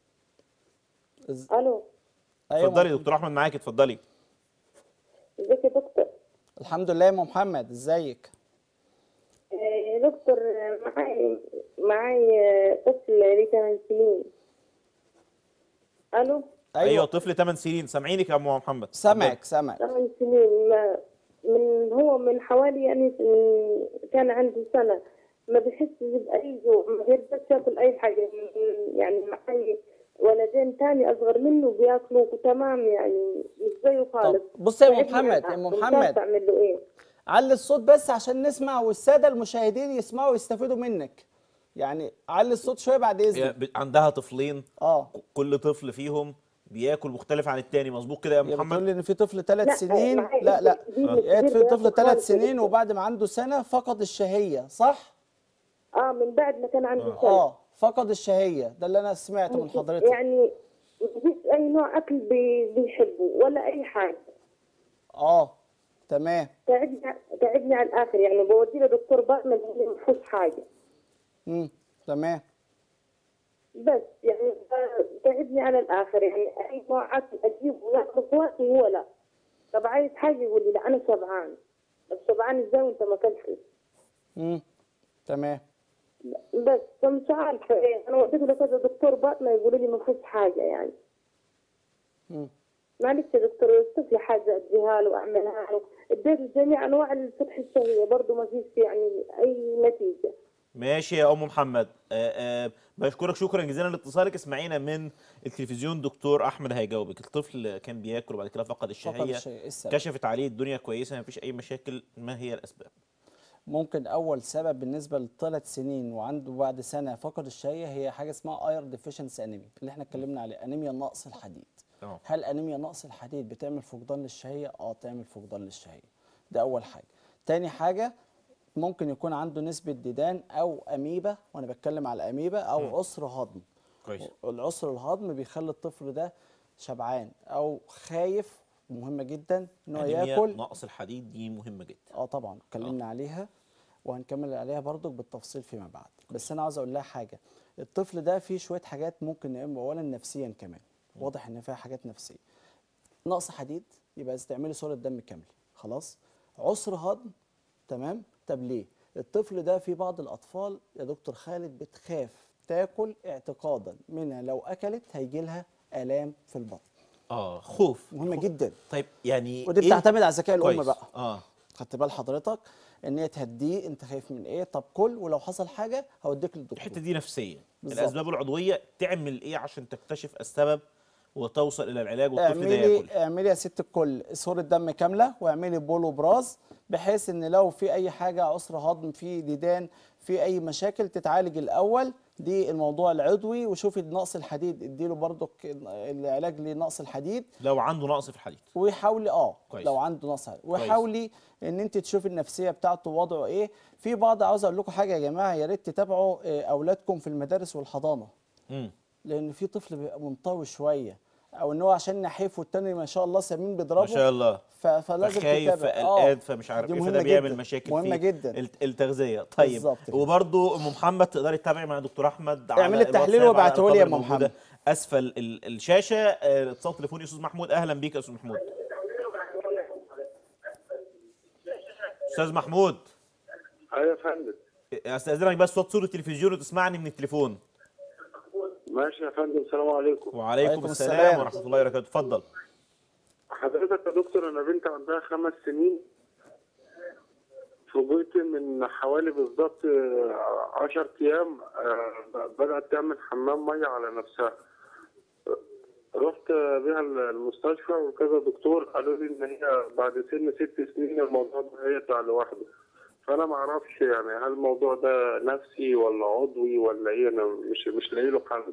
إز- الو أيوة اتفضلي م- دكتور احمد معاكي اتفضلي ازيك يا دكتور الحمد لله يا ام محمد ازيك آه، يا دكتور آه، معاي معاي آه، طفل ليه 8 سنين الو ايوه, طفل 8 سنين سامعينك يا ام محمد سامعك سامعك 8 سنين ما من هو من حوالي يعني من- كان عنده سنة ما بيحسش بأي جوع ما بيرضاش ياكل أي حاجة يعني معي ولدين تاني أصغر منه بياكلوا تمام يعني مش زيه خالص طب بصي يا أم تعبني محمد، أنا. يا أم مش محمد. عارفة أعمل له إيه علي الصوت بس عشان نسمع والساده المشاهدين يسمعوا ويستفيدوا منك يعني علي الصوت شويه بعد هي اذنك ب- عندها طفلين اه كل طفل فيهم بياكل مختلف عن التاني مظبوط كده يا يا بتقول محمد لي ان في طفل ثلاث لا، سنين معايا لا لا دي آه. كتير يا في بياكل طفل ثلاث خالص يا سنين دكتور. وبعد ما عنده سنه فقد الشهيه صح اه من بعد ما كان عنده سنة اه فقد الشهيه ده اللي انا سمعته من حضرتك يعني مفيش أي نوع أكل بي- بيحبه ولا أي حاجة اه تمام تعبني تعبني على الآخر يعني بودي له دكتور باطنة بيقول لي ما فيهوش حاجة امم تمام بس يعني تعبني على الاخر يعني اي نوع اكل اجيبه ياكل اخواتي هو لا طب عايز حاجه يقول لي لا انا شبعان طب شبعان ازاي وانت ما اكلتش امم تمام بس فمش عارفه ايه انا وديته لكذا دكتور باطنه يقولوا لي ما فيش حاجه يعني مم. معلش يا دكتور اشوف لي حاجه اديها له اعملها له اديت جميع انواع الفتح الشهيه برضه ما فيش يعني اي نتيجه ماشي يا ام محمد آه آه بشكرك شكرا جزيلا لاتصالك اسمعينا من التلفزيون دكتور احمد هيجاوبك الطفل كان بياكل وبعد كده فقد الشهيه الشهية، إيه السبب؟ كشفت عليه الدنيا كويسه مفيش اي مشاكل ما هي الاسباب ممكن اول سبب بالنسبه لثلاث سنين وعنده بعد سنه فقد الشهيه هي حاجه اسمها اير ديفيشنسي انيميا اللي احنا اتكلمنا عليه انيميا نقص الحديد اه هل انيميا نقص الحديد بتعمل فقدان للشهيه اه تعمل فقدان للشهيه ده اول حاجه تاني حاجه ممكن يكون عنده نسبه ديدان او اميبا وانا بتكلم على اميبا او عسر هضم كويس العسر الهضم بيخلي الطفل ده شبعان او خايف مهمه جدا انه أنيميا ياكل نقص الحديد دي مهمه جدا اه طبعا اتكلمنا عليها وهنكمل عليها برضك بالتفصيل فيما بعد بس انا عاوز اقول لها حاجه الطفل ده فيه شويه حاجات ممكن نقوم اولا نفسيا كمان واضح ان فيها حاجات نفسيه نقص حديد يبقى لازم تعملي صوره دم كامله خلاص عسر هضم تمام طب ليه الطفل ده في بعض الاطفال يا دكتور خالد بتخاف تاكل اعتقادا منها لو اكلت هيجي لها الام في البطن اه خوف مهمه جدا طيب يعني ودي إيه؟ بتعتمد على ذكاء الام كويس. بقى اه خدت بال حضرتك ان هي تهديه انت خايف من ايه طب كل ولو حصل حاجه هوديك للدكتور الحته دي نفسيه بالظبط. الاسباب العضويه تعمل ايه عشان تكتشف السبب وتوصل الى العلاج والطفل ده ياكل اعملي اعملي يا ست الكل صورة دم كاملة واعملي بول وبراز بحيث ان لو في اي حاجة عسر هضم في ديدان في اي مشاكل تتعالج الاول دي الموضوع العضوي وشوفي نقص الحديد اديله برضك العلاج لنقص الحديد لو عنده نقص في الحديد وحاولي اه كويس. لو عنده نقص حديد وحاولي ان انت تشوفي النفسيه بتاعته وضعه ايه في بعض عاوز اقول لكم حاجه يا جماعه يا ريت تتابعوا آه، اولادكم في المدارس والحضانه امم لان في طفل بيبقى منطوي شويه او ان هو عشان نحيف والتاني ما شاء الله سمين بيضربه ما شاء الله ف... فلازم فخايف تتابع فقلقان فمش عارف دي ايه مهمة فده بيعمل جداً. مشاكل مهمة في جدا. الت- التغذيه طيب بالظبط كده. وبرضو ام محمد تقدري تتابعي مع دكتور احمد على اعملي التحليل الواتساب على وابعتهولي يا الأرقام أم الموجودة محمد. اسفل ال- الشاشه آه، اتصال تليفوني استاذ محمود اهلا بيك يا استاذ محمود استاذ محمود ايوه يا فندم استاذنك بس صوت صوره التلفزيون وتسمعني من التليفون ماشي يا فندم السلام عليكم وعليكم وعليكم السلام, السلام. ورحمه الله وبركاته اتفضل حضرتك يا دكتور انا بنت عندها خمس سنين فوجئت من حوالي بالظبط آه، عشر ايام آه، بدأت تعمل حمام مية على نفسها رحت بيها المستشفى وكذا دكتور قالوا لي ان هي بعد سن ست سنين الموضوع ده هيطلع لوحده فانا ما اعرفش يعني هل الموضوع ده نفسي ولا عضوي ولا ايه انا مش مش لاقي له حل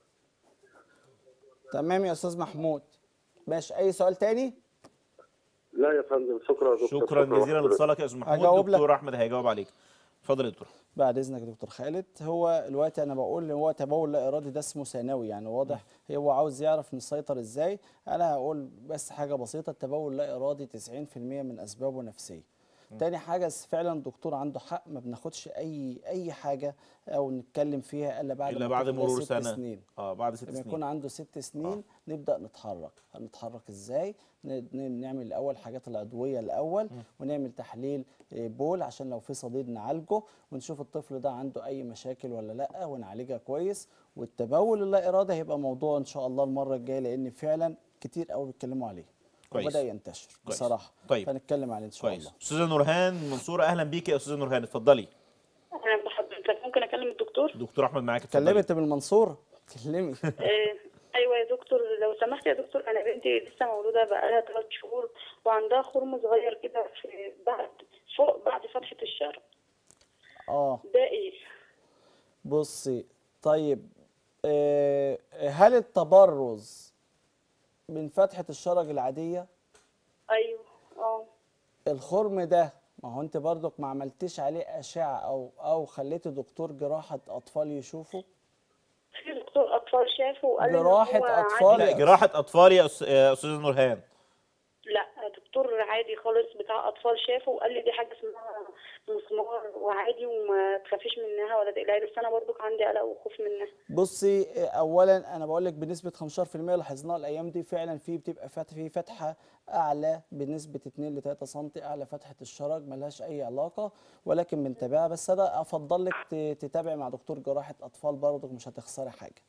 تمام يا استاذ محمود ماشي اي سؤال تاني لا يا فندم شكرا يا دكتور شكرا جزيلا لحضرتك. لاتصالك يا استاذ محمود هجاوب لك. دكتور احمد هيجاوب عليك اتفضل يا دكتور بعد اذنك يا دكتور خالد هو الوقت انا بقول ان هو تبول لا ارادي ده اسمه ثانوي يعني واضح هو عاوز يعرف نسيطر ازاي انا هقول بس حاجه بسيطه التبول لا ارادي 90% من اسبابه نفسيه تاني حاجة س- فعلا الدكتور عنده حق ما بناخدش أي أي حاجة أو نتكلم فيها إلا بعد الا ما بعد الطفل ده مرور ست سنه سنين اه بعد ست لما يكون سنين عنده ست سنين نبدا نتحرك هنتحرك ازاي ن- ن- نعمل الاول حاجات العضويه الاول ونعمل تحليل آه، بول عشان لو في صديد نعالجه ونشوف الطفل ده عنده اي مشاكل ولا لا ونعالجها كويس والتبول اللا ارادي هيبقى موضوع ان شاء الله المره الجايه لان فعلا كتير قوي بيتكلموا عليه كويس. وبدا ينتشر كويس. بصراحه طيب. فنتكلم عليه ان شاء كويس الله استاذه نورهان منصوره اهلا بيك يا استاذه نورهان اتفضلي اهلا بحضرتك ممكن اكلم الدكتور دكتور احمد معاك اتفضلي كلمت من المنصوره كلمي آه، ايوه يا دكتور لو سمحت يا دكتور انا بنتي لسه مولوده بقالها ثلاث شهور وعندها خرم صغير كده في بعد فوق بعد فتحه الشرج اه ده ايه بصي طيب آه، هل التبرز من فتحة الشرج العادية ايوه اه الخرم ده ما هو انت برضك ما عملتيش عليه أشعة أو أو خليتي دكتور جراحة أطفال يشوفه في دكتور اطفال شافه وقال لي إن جراحة هو أطفال؟ عادي. لا جراحه اطفال يا أس- يا استاذه نورهان لا دكتور عادي خالص بتاع اطفال شافه وقال لي دي حاجه اسمها مسمار وعادي وما تخافيش منها ولا تقلقي بس انا برضك عندي قلق وخوف منها بصي آه، أولا أنا بقول لك بنسبة 15% لاحظناها الأيام دي فعلا في بتبقى فات في فتحة أعلى بنسبة 2 ل 3 سم أعلى فتحة الشرج ملهاش أي علاقة ولكن بنتابعها بس أنا أفضل لك ت- تتابعي مع دكتور جراحة أطفال برضك مش هتخسري حاجة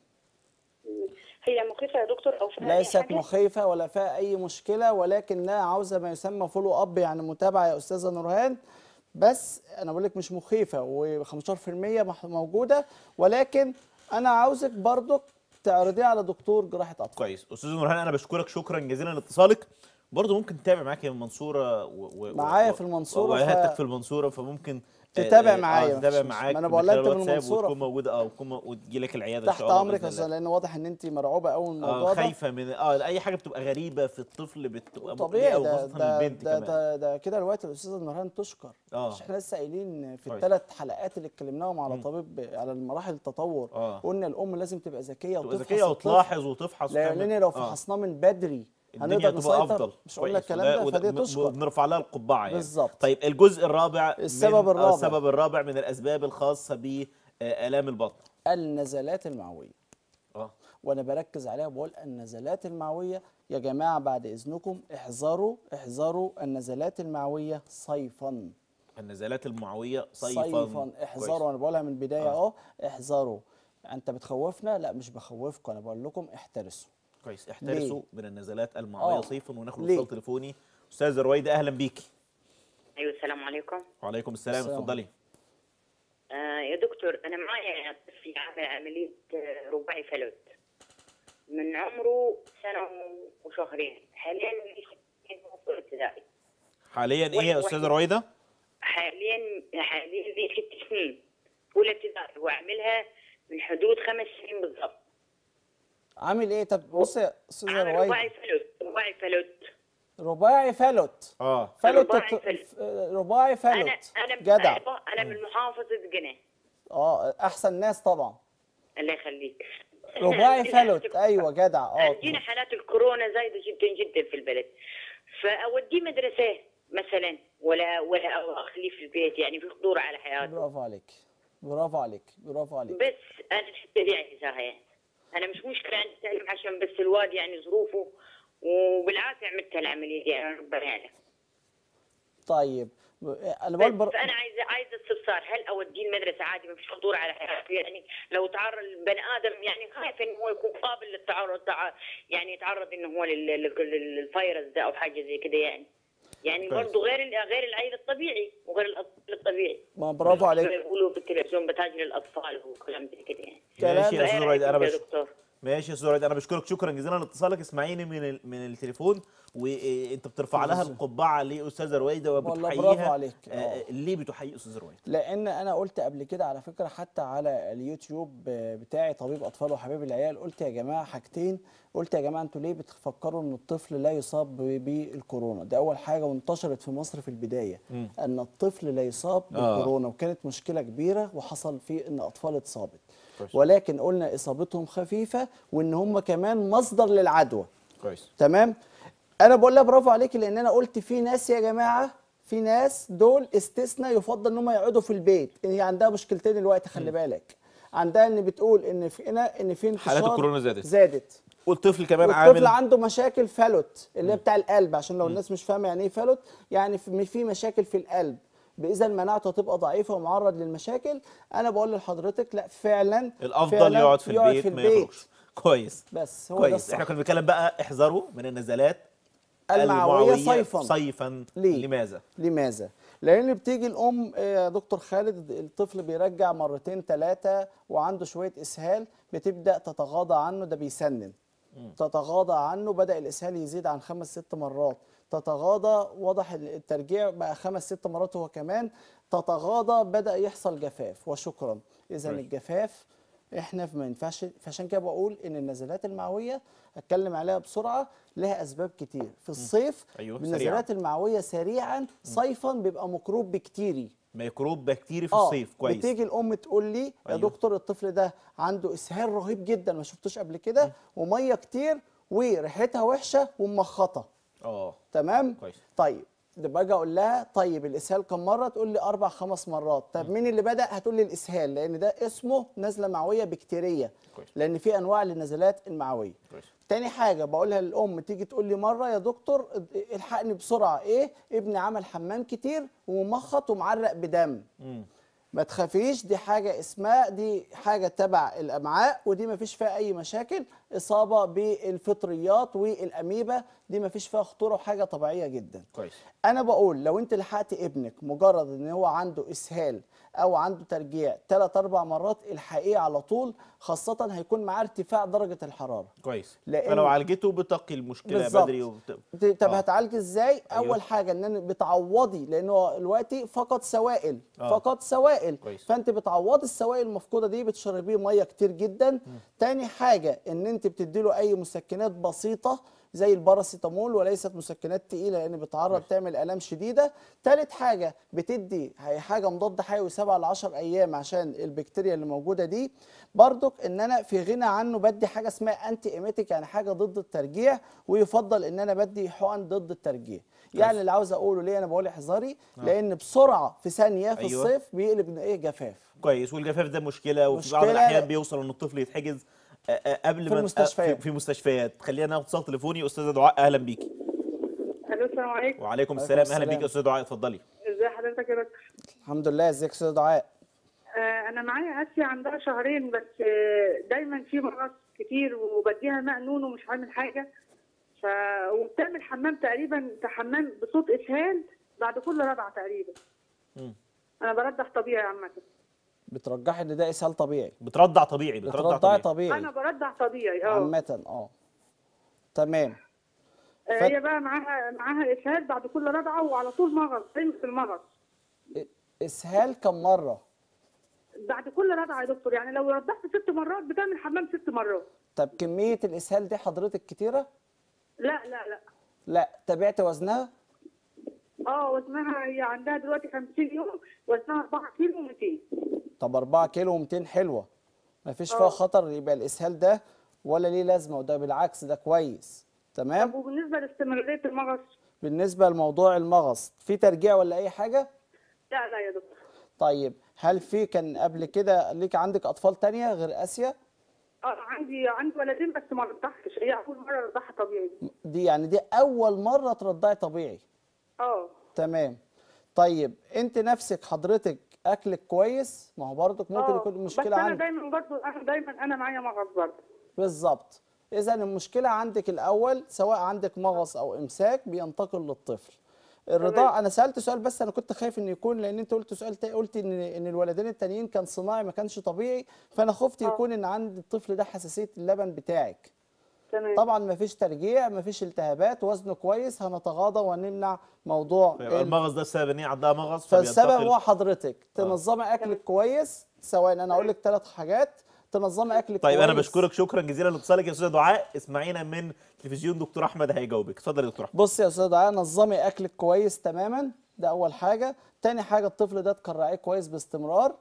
هي مخيفه يا دكتور او فيها أي ليست حاجة؟ مخيفة ولا فيها أي مشكلة ولكنها عاوزة ما يسمى فولو أب يعني متابعة يا أستاذة نورهان بس أنا بقول لك مش مخيفة و15% مح- موجودة ولكن أنا عاوزك برضك تعرضيه على دكتور جراحة أطفال كويس استاذه نورهان انا بشكرك شكرا جزيلا لاتصالك برضه ممكن تتابع معاك المنصوره و... و... معايا و- في المنصورة وعيادتك ف- في المنصوره فممكن تتابع آه، آه، معايا، تتابع مفيش- معاك ما أنا من بقول لها خلال أنت من الواتساب المنصورة. وتكون موجوده اه وتكون م- وتجي لك العياده ان تحت شاء الله أمرك يا بإذن أستاذ الله. لأن واضح إن أنت مرعوبة أوي من الموضوع اه ده خايفه من اه اي حاجه بتبقى غريبه في الطفل بتبقى طبيعي مقلقه ده وخاصه ده البنت ده, كمان ده, ده كده الوقت الاستاذه نورهان تشكر آه. مش احنا لسه قايلين في كويس. الثلاث حلقات اللي اتكلمناهم على طبيب على المراحل التطور آه. قلنا الام لازم تبقى ذكيه تبقى وتفحص ذكيه الطفل. وتلاحظ وتفحص وتعمل- لان لو آه. فحصناه من بدري الدنيا هنقدر تبقى نسيطر افضل مش قلنا كويس. الكلام وده- ده وده فدي ب- تشكر بنرفع لها القبعه يعني بالظبط. طيب الجزء الرابع السبب من الرابع. السبب الرابع من الاسباب الخاصه بالام البطن النزلات المعويه اه وانا بركز عليها وبقول النزلات المعويه يا جماعه بعد اذنكم احذروا احذروا النزلات المعويه صيفا النزلات المعويه صيفا صيفا احذروا انا بقولها من البدايه آه. اهو احذروا انت بتخوفنا لا مش بخوفكم انا بقول لكم احترسوا كويس احترسوا من النزلات المعويه آه. صيفا وناخد ليه؟ اتصال تليفوني استاذه رويده اهلا بيكي ايوه السلام عليكم وعليكم السلام السلام. اتفضلي آه يا دكتور انا معي طفل عامل عمليه آه، رباعي فلوت من عمره سنه وشهرين حاليا ليش في ابتدائي حاليا ايه يا واحد- استاذه واحد. رويده حاليا حاليا لي ست سنين اولى ابتدائي واعملها من حدود خمس سنين بالضبط عامل ايه طب بص يا استاذه عامل رويد رباعي فلوت رباعي فلوت رباعي فلت اه فلت رباعي الت- فلت. آه، رباعي انا فلت انا جدع أيوة، انا من محافظه قنا اه احسن ناس طبعا الله يخليك رباعي عندنا- فلت ايوه جدع اه عندنا حالات الكورونا زايده جدا جدا في البلد فاوديه مدرسه مثلا ولا ولا اخليه في البيت يعني في خطوره على حياته برافو عليك برافو عليك برافو عليك بس انا الحته دي عايزاها يعني انا مش مشكله عندي تعليم عشان بس الواد يعني ظروفه وبالعافيه عملت العمليه دي يعني ربنا يعلم طيب انا بقول بس بر... فانا عايزه عايزه استفسار هل اوديه المدرسه عادي ما فيش خطوره على حياته يعني لو تعرض البني ادم يعني خايف انه هو يكون قابل للتعرض تع... يعني يتعرض انه هو لل- لل- للفيروس ده او حاجه زي كده يعني يعني كويس. برضه غير ال- غير العيل الطبيعي وغير الاطفال الطبيعي ما برافو عليك بيقولوا بالتلفزيون بتاج للاطفال وكلام زي كده يعني كلام ماشي يا استاذه رويده انا يا بش... دكتور ماشي يا استاذه رويده انا بشكرك شكرا جزيلا لاتصالك اسمعيني من ال... من التليفون وانت بترفع لها القبعه لاستاذه رويده والله وبتحييها برافو عليك. آه، آه. ليه بتحيي استاذه رويده لان انا قلت قبل كده على فكره حتى على اليوتيوب بتاعي طبيب اطفال وحبيب العيال قلت يا جماعه حاجتين قلت يا جماعه انتوا ليه بتفكروا ان الطفل لا يصاب ب- بالكورونا ده اول حاجه وانتشرت في مصر في البدايه ان الطفل لا يصاب آه. بالكورونا وكانت مشكله كبيره وحصل فيه ان اطفال اتصابت كويس. ولكن قلنا اصابتهم خفيفه وان هم كمان مصدر للعدوى كويس تمام انا بقول لها برافو عليكي لان انا قلت في ناس يا جماعه في ناس دول استثناء يفضل ان هم يقعدوا في البيت هي عندها مشكلتين دلوقتي خلي بالك عندها ان بتقول ان في هنا ان في انتشار حالات الكورونا زادت. زادت والطفل كمان والطفل عامل عنده مشاكل فلت اللي هي بتاع القلب عشان لو الناس مش فاهمه يعني ايه فلت يعني في في مشاكل في القلب اذا مناعته هتبقى ضعيفه ومعرض للمشاكل انا بقول لحضرتك لا فعلا الافضل فعلاً يقعد في البيت في ما البيت يخرجش كويس بس هو ده كويس الصح احنا كنا بنتكلم بقى احذروا من النزلات المعوية صيفاً. صيفا ليه؟ لماذا؟ لماذا؟ لأن بتيجي الأم آه، يا دكتور خالد الطفل بيرجع مرتين ثلاثة وعنده شوية إسهال بتبدأ تتغاضى عنه ده بيسنن تتغاضى عنه بدأ الإسهال يزيد عن خمس ست مرات تتغاضى واضح الترجيع بقى خمس ست مرات هو كمان تتغاضى بدأ يحصل جفاف وشكرا إذا كويس. الجفاف احنا ما ينفعش فعشان كده بقول ان النزلات المعويه اتكلم عليها بسرعه لها اسباب كتير في الصيف أيوه، النزلات المعويه سريعا صيفا بيبقى ميكروب بكتيري ميكروب بكتيري في اه الصيف كويس بتيجي الام تقول لي يا أيوه. دكتور الطفل ده عنده اسهال رهيب جدا ما شفتوش قبل كده وميه كتير وريحتها وحشه ومخطه اه تمام كويس. طيب ده باجي اقول لها طيب الاسهال كم مره تقول لي اربع خمس مرات طب مين اللي بدا هتقول لي الاسهال لان ده اسمه نزله معويه بكتيريه كويس. لان في انواع للنزلات المعويه كويس. تاني حاجه بقولها للام تيجي تقول لي مره يا دكتور الحقني بسرعه ايه ابني عمل حمام كتير ومخط ومعرق بدم ما تخافيش دي حاجة اسمها دي حاجة تبع الأمعاء ودي ما فيش فيها أي مشاكل إصابة بالفطريات والأميبا دي ما فيش فيها خطورة وحاجة طبيعية جدا كويس أنا بقول لو أنت لحقت ابنك مجرد إن هو عنده إسهال أو عنده ترجيع ثلاث أربع مرات الحقيقة على طول خاصة هيكون معاه ارتفاع درجة الحرارة كويس لأن- فلو عالجته بتقي المشكله بالظبط. بدري وبت... ت- طب آه. هتعالج ازاي؟ أيوه. اول حاجه ان انا بتعوضي لان هو دلوقتي فقد سوائل آه. فقد سوائل كويس. فانت بتعوضي السوائل المفقوده دي بتشربيه ميه كتير جدا تاني حاجه ان انت بتدي له اي مسكنات بسيطه زي الباراسيتامول وليست مسكنات تقيله لان بتعرض تعمل الام شديده تالت حاجه بتدي هي حاجه مضاد حيوي 7 ل 10 ايام عشان البكتيريا اللي موجوده دي برضك ان انا في غنى عنه بدي حاجه اسمها انتي ايميتيك يعني حاجه ضد الترجيع ويفضل ان انا بدي حقن ضد الترجيع يعني اللي عاوز اقوله ليه انا بقول احذري لان بسرعه في ثانيه في أيوه. الصيف بيقلب ايه جفاف كويس والجفاف ده مشكله وفي بعض مشكلة. الاحيان بيوصل ان الطفل يتحجز آه، آه، قبل في ما المستشفيات. في, في مستشفيات خلينا ناخد اتصال تليفوني استاذه دعاء اهلا بيكي الو السلام عليكم وعليكم وعليكم السلام اهلا السلام. بيكي يا استاذه دعاء اتفضلي ازي حضرتك يا دكتور الحمد لله ازيك يا استاذ دعاء آه انا معايا اسيا عندها شهرين بس آه دايما في مغص كتير وبديها ماء نون ومش عامل حاجه ف وبتعمل حمام تقريبا حمام بصوت اسهال بعد كل رضعه تقريبا مم. انا برضع طبيعي عامه بترجحي ان ده اسهال طبيعي بترضع طبيعي بترضع بترضعي طبيعي طبيعي انا برضع طبيعي اه عامة اه تمام آه، ف- هي بقى معاها معاها اسهال بعد كل رضعه وعلى طول مغص دايما في المغص اسهال كم مرة بعد كل رضعه يا دكتور يعني لو رضعت ست مرات بتعمل حمام ست مرات طب كمية الاسهال دي حضرتك كتيرة لا لا لا لا تابعت وزنها اه وزنها هي عندها دلوقتي 50 يوم وزنها 4 كيلو و200 طب 4 كيلو و200 حلوة مفيش فيها آه. خطر يبقى الاسهال ده ولا ليه لازمة وده بالعكس ده كويس تمام طب وبالنسبه لاستمراريه المغص بالنسبة لموضوع المغص في ترجيع ولا أي حاجة؟ لا لا يا دكتور طيب هل في كان قبل كده ليك عندك أطفال تانية غير آسيا؟ اه عندي عندي ولدين بس ما رضعتش هي اول مره رضعها طبيعي دي يعني دي أول مرة ترضعي طبيعي اه تمام طيب أنت نفسك حضرتك أكلك كويس؟ ما هو برضك ممكن آه، يكون بس المشكلة انا عندك دايما برضو انا دايما انا معايا مغص برضو بالظبط إذا المشكلة عندك الأول سواء عندك مغص أو إمساك بينتقل للطفل الرضاعة أنا سألت سؤال بس أنا كنت خايف إن يكون لأن أنت قلت سؤال تا- قلت إن إن الولدين التانيين كان صناعي ما كانش طبيعي فأنا خفت آه. يكون إن عند الطفل ده حساسية اللبن بتاعك تمام طبعا ما فيش ترجيع ما فيش التهابات وزنه كويس هنتغاضى ونمنع موضوع فيبقى ال- المغص ده السبب ان هي عندها مغص فالسبب فبينتقل- هو حضرتك تنظمي اكلك كويس سواء انا اقول لك ثلاث حاجات تنظمي اكلك طيب كويس انا بشكرك شكرا جزيلا لاتصالك يا استاذه دعاء اسمعينا من تلفزيون دكتور احمد هيجاوبك اتفضل يا دكتور احمد بصي يا استاذ دعاء نظمي اكلك كويس تماما ده اول حاجه تاني حاجه الطفل ده تكرعيه كويس باستمرار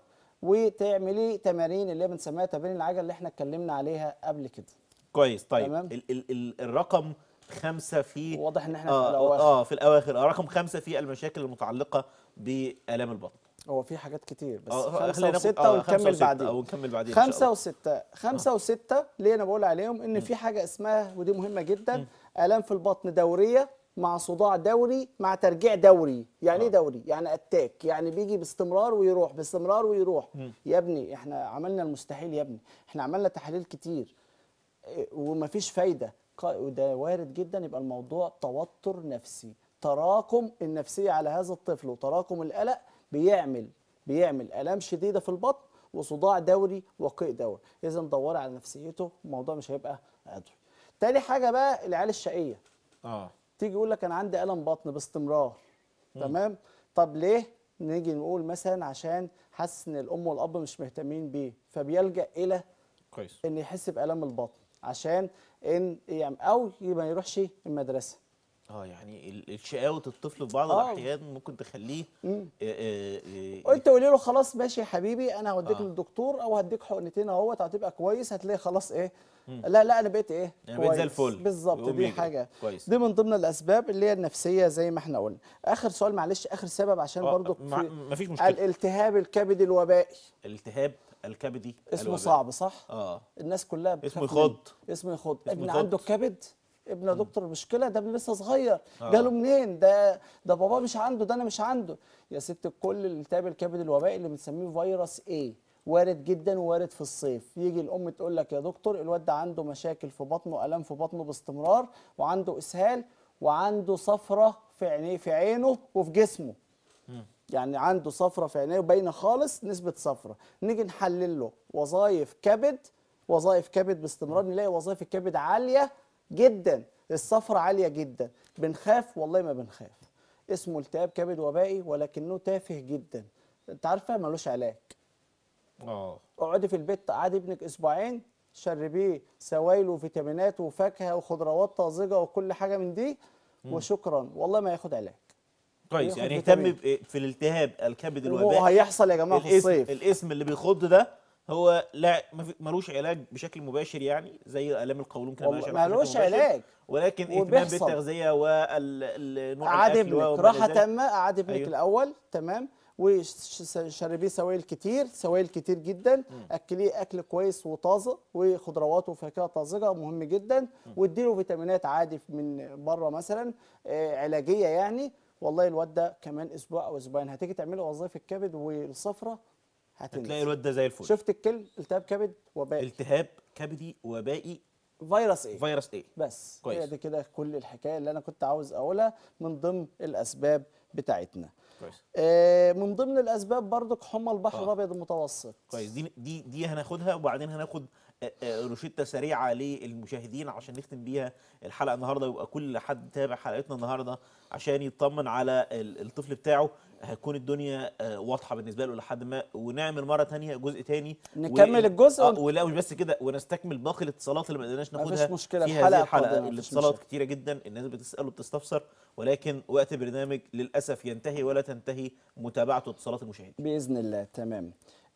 وتعملي تمارين اللي هي بنسميها تمارين العجل اللي احنا اتكلمنا عليها قبل كده كويس طيب تمام. ال ال ال الرقم خمسة في واضح ان احنا في آه الاواخر اه في الاواخر آه رقم خمسة في المشاكل المتعلقه بالام البطن هو في حاجات كتير بس آه، خمسه خلينا ناخد- وسته آه، خمسة ونكمل وستة، بعدين او نكمل بعدين إن شاء خمسة الله. وستة خمسة وستة ليه أنا بقول عليهم إن في حاجة اسمها ودي مهمة جدا آلام في البطن دورية مع صداع دوري مع ترجيع دوري يعني ايه دوري يعني اتاك يعني بيجي باستمرار ويروح باستمرار ويروح يا ابني احنا عملنا المستحيل يا ابني احنا عملنا تحاليل كتير إيه، ومفيش فايده ق- وده وارد جدا يبقى الموضوع توتر نفسي تراكم النفسيه على هذا الطفل وتراكم القلق بيعمل بيعمل الام شديده في البطن وصداع دوري وقيء دوري اذا دوري على نفسيته الموضوع مش هيبقى عضوي تاني حاجه بقى العيال الشقيه اه تيجي يقول لك انا عندي الم بطن باستمرار تمام طب ليه نيجي نقول مثلا عشان حاسس ان الام والاب مش مهتمين بيه فبيلجا الى كويس ان يحس بالام البطن عشان ان يعني او يبقى ما يروحش المدرسه اه يعني ال- الشقاوة الطفل في بعض آه. الاحيان ممكن تخليه مم. آه، آه، آه، قلت قولي له خلاص ماشي يا حبيبي انا هوديك آه. للدكتور او هديك حقنتين اهوت هتبقى كويس هتلاقي خلاص ايه لا لا انا بقيت ايه يعني بقيت زي كويس. الفل. بالظبط يقوم دي يجري. حاجه كويس. دي من ضمن الاسباب اللي هي النفسيه زي ما احنا قلنا اخر سؤال معلش اخر سبب عشان آه، برضو مع- في مفيش مشكلة. الالتهاب الكبدي الوبائي الالتهاب الكبدي اسمه الوبائي. صعب صح اه الناس كلها بتخاف اسمه منه. يخض. اسمه يخض اسمه ابن يخض. عنده كبد ابن يا دكتور مشكله ده ابن لسه صغير آه. جاله منين ده ده بابا مش عنده ده انا مش عنده يا ست كل الالتهاب الكبد الوبائي اللي بنسميه فيروس ايه وارد جدا ووارد في الصيف يجي الام تقول لك يا دكتور الواد ده عنده مشاكل في بطنه الام في بطنه باستمرار وعنده اسهال وعنده صفرة في عينيه في عينه وفي جسمه يعني عنده صفرة في عينيه باينه خالص نسبة صفرة نيجي نحلل له وظائف كبد وظائف كبد باستمرار نلاقي وظائف الكبد عالية جدا الصفرة عالية جدا بنخاف والله ما بنخاف اسمه التهاب كبد وبائي ولكنه تافه جدا انت عارفه ملوش علاج اه اقعدي في البيت قعدي ابنك اسبوعين شربيه سوائل وفيتامينات وفاكهه وخضروات طازجه وكل حاجه من دي وشكرا والله ما ياخد علاج كويس ياخد يعني اهتم فيتامين. ب- في الالتهاب الكبد الوبائي وهيحصل يا جماعه في الاسم الصيف الاسم اللي بيخض ده هو لا ما في- ملوش علاج بشكل مباشر يعني زي الام القولون كان والله ملهاش علاج ملوش بشكل مباشر، علاج. ولكن اهتمام وبيحصل. بالتغذيه والنوع قعد الاكل ابنك وما إلى راحه ذلك. تامه قعد ابنك أيوه. الاول تمام وشربيه سوائل كتير سوائل كتير جدا اكليه اكل كويس وطازه وخضروات وفاكهه طازجه مهم جدا واديله فيتامينات عادي من بره مثلا آه، علاجيه يعني والله الواد ده كمان اسبوع او اسبوعين هتيجي تعملي وظائف الكبد والصفرة هتنزل هتلاقي الواد ده زي الفل شفت الكلم التهاب كبد وباء التهاب كبدي وبائي فيروس ايه فيروس ايه بس كويس. هي دي كده كل الحكايه اللي انا كنت عاوز اقولها من ضمن الاسباب بتاعتنا كويس آه، من ضمن الاسباب برضك حمى البحر آه. الابيض المتوسط كويس دي دي دي هناخدها وبعدين هناخد آه، آه، روشته سريعه للمشاهدين عشان نختم بيها الحلقه النهارده ويبقى كل حد تابع حلقتنا النهارده عشان يطمن على ال- الطفل بتاعه هتكون الدنيا آه، واضحه بالنسبه له لحد ما ونعمل مره تانية جزء تاني نكمل الجزء اه ون- ولا مش بس كده ونستكمل باقي الاتصالات اللي ما قدرناش مفيش ناخدها مشكلة، في الحلقة هذه الحلقه قادمة، مفيش الاتصالات مشاكل. كتيره جدا الناس بتسال وبتستفسر ولكن وقت البرنامج للاسف ينتهي ولا تنتهي متابعه اتصالات المشاهدين باذن الله تمام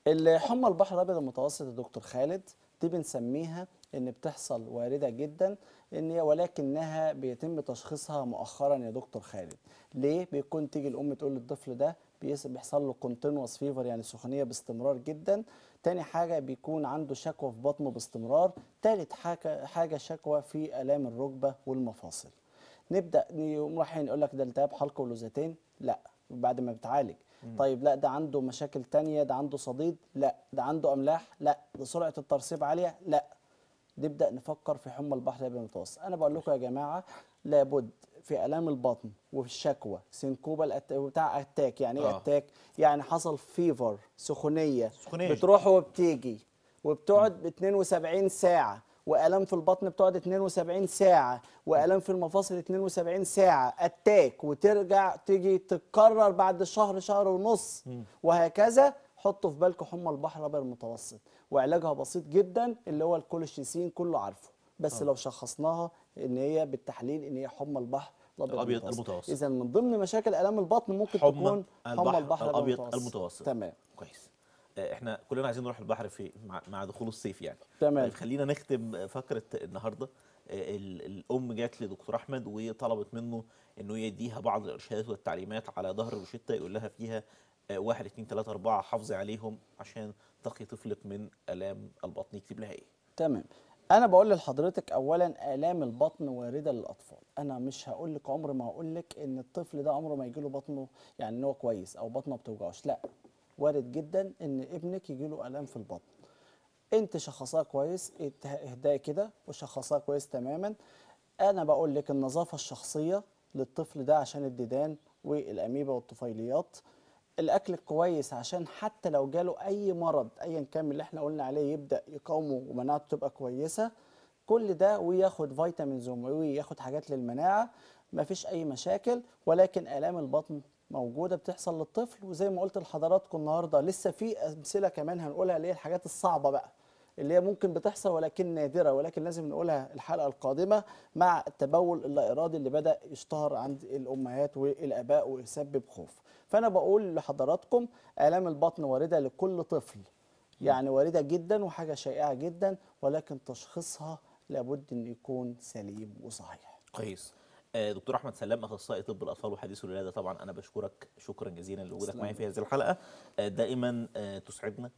الحمى البحر الابيض المتوسط يا دكتور خالد دي بنسميها ان بتحصل وارده جدا ان هي ولكنها بيتم تشخيصها مؤخرا يا دكتور خالد ليه بيكون تيجي الام تقول للطفل ده بيس- بيحصل له كونتينوس فيفر يعني سخونيه باستمرار جدا تاني حاجه بيكون عنده شكوى في بطنه باستمرار تالت حاجه حاجه شكوى في الام الركبه والمفاصل نبدا يقوم رايحين يقول لك ده التهاب حلق ولوزتين لا بعد ما بتعالج طيب لا ده عنده مشاكل تانية ده عنده صديد لا ده عنده املاح لا ده سرعه الترسيب عاليه لا نبدا نفكر في حمى البحر الابيض المتوسط انا بقول لكم يا جماعه لابد في الام البطن وفي الشكوى سنكوبا الأت... بتاع اتاك يعني ايه آه. اتاك يعني حصل فيفر سخونيه سخونية. بتروح وبتيجي وبتقعد ب 72 ساعه والام في البطن بتقعد 72 ساعه والام في المفاصل 72 ساعه اتاك وترجع تيجي تتكرر بعد شهر شهر ونص وهكذا حطوا في بالكم حمى البحر الابيض المتوسط وعلاجها بسيط جدا اللي هو الكوليشيسين كله عارفه بس لو شخصناها ان هي بالتحليل ان هي حمى البحر الأبيض المتوسط. اذا من ضمن مشاكل الام البطن ممكن حمى تكون البحر حمى البحر الأبيض المتوسط. تمام كويس آه، احنا كلنا عايزين نروح البحر في مع, مع دخول الصيف يعني تمام. طيب خلينا نختم فقره النهارده آه، ال- الام جات لدكتور احمد وطلبت منه انه يديها بعض الارشادات والتعليمات على ظهر الروشته يقول لها فيها آه، واحد اتنين تلاته اربعه حافظي عليهم عشان تقي طفلك من الام البطن يكتب لها ايه؟ تمام انا بقول لحضرتك اولا الام البطن وارده للاطفال انا مش هقول لك عمر ما هقول لك ان الطفل ده عمره ما يجي له بطنه يعني ان هو كويس او بطنه ما بتوجعوش لا وارد جدا ان ابنك يجي له الام في البطن انت شخصها كويس ات- اهداء كده وشخصها كويس تماما انا بقول لك النظافه الشخصيه للطفل ده عشان الديدان والاميبا والطفيليات الاكل الكويس عشان حتى لو جاله اي مرض ايا كان من اللي احنا قلنا عليه يبدا يقاومه ومناعته تبقى كويسه كل ده وياخد فيتامينز وياخد حاجات للمناعه مفيش اي مشاكل ولكن الام البطن موجوده بتحصل للطفل وزي ما قلت لحضراتكم النهارده لسه في امثله كمان هنقولها اللي هي الحاجات الصعبه بقى اللي هي ممكن بتحصل ولكن نادره ولكن لازم نقولها الحلقه القادمه مع التبول اللا ارادي اللي بدا يشتهر عند الامهات والاباء ويسبب خوف فانا بقول لحضراتكم الام البطن وارده لكل طفل يعني وارده جدا وحاجه شائعه جدا ولكن تشخيصها لابد ان يكون سليم وصحيح كويس آه، دكتور احمد سلام اخصائي طب الاطفال وحديث الولاده طبعا انا بشكرك شكرا جزيلا لوجودك تسلم. معي في هذه الحلقه آه، دائما آه، تسعدنا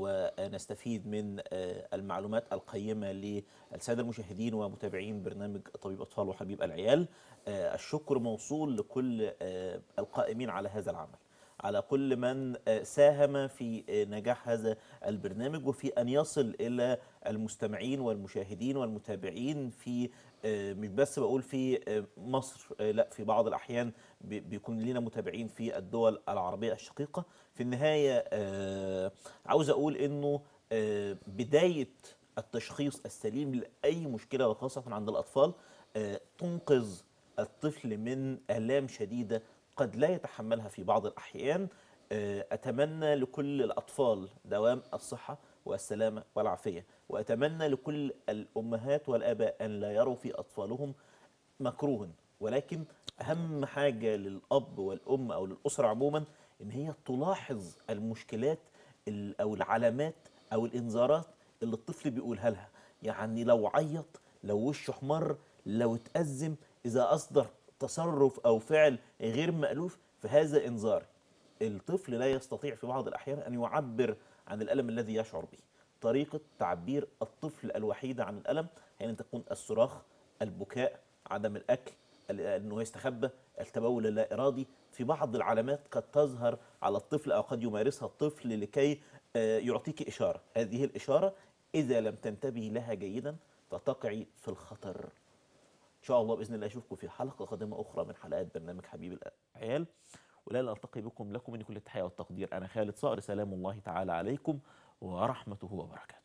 ونستفيد من آه، المعلومات القيمه للساده المشاهدين ومتابعين برنامج طبيب اطفال وحبيب العيال آه، الشكر موصول لكل آه، القائمين على هذا العمل على كل من آه، ساهم في آه، نجاح هذا البرنامج وفي ان يصل الى المستمعين والمشاهدين والمتابعين في آه، مش بس بقول في آه، مصر آه، لا في بعض الاحيان بي- بيكون لنا متابعين في الدول العربيه الشقيقه في النهايه آه، عاوز اقول انه آه، بدايه التشخيص السليم لاي مشكله وخاصه عند الاطفال آه، تنقذ الطفل من الام شديده قد لا يتحملها في بعض الاحيان آه، اتمنى لكل الاطفال دوام الصحه والسلامه والعافيه واتمنى لكل الامهات والاباء ان لا يروا في اطفالهم مكروها ولكن اهم حاجه للاب والام او للاسره عموما ان هي تلاحظ المشكلات ال- او العلامات او الانذارات اللي الطفل بيقولها لها يعني لو عيط لو وشه احمر لو اتأزم اذا اصدر تصرف او فعل غير مألوف فهذا انذار الطفل لا يستطيع في بعض الاحيان ان يعبر عن الالم الذي يشعر به طريقه تعبير الطفل الوحيده عن الالم هي ان تكون الصراخ البكاء عدم الاكل ال- انه يستخبى التبول اللا ارادي في بعض العلامات قد تظهر على الطفل او قد يمارسها الطفل لكي آه، يعطيك إشارة هذه الإشارة إذا لم تنتبهي لها جيدا فتقعي في الخطر إن شاء الله بإذن الله أشوفكم في حلقة قادمة أخرى من حلقات برنامج حبيب العيال ولا ألتقي بكم لكم من كل التحية والتقدير أنا خالد صقر سلام الله تعالى عليكم ورحمته وبركاته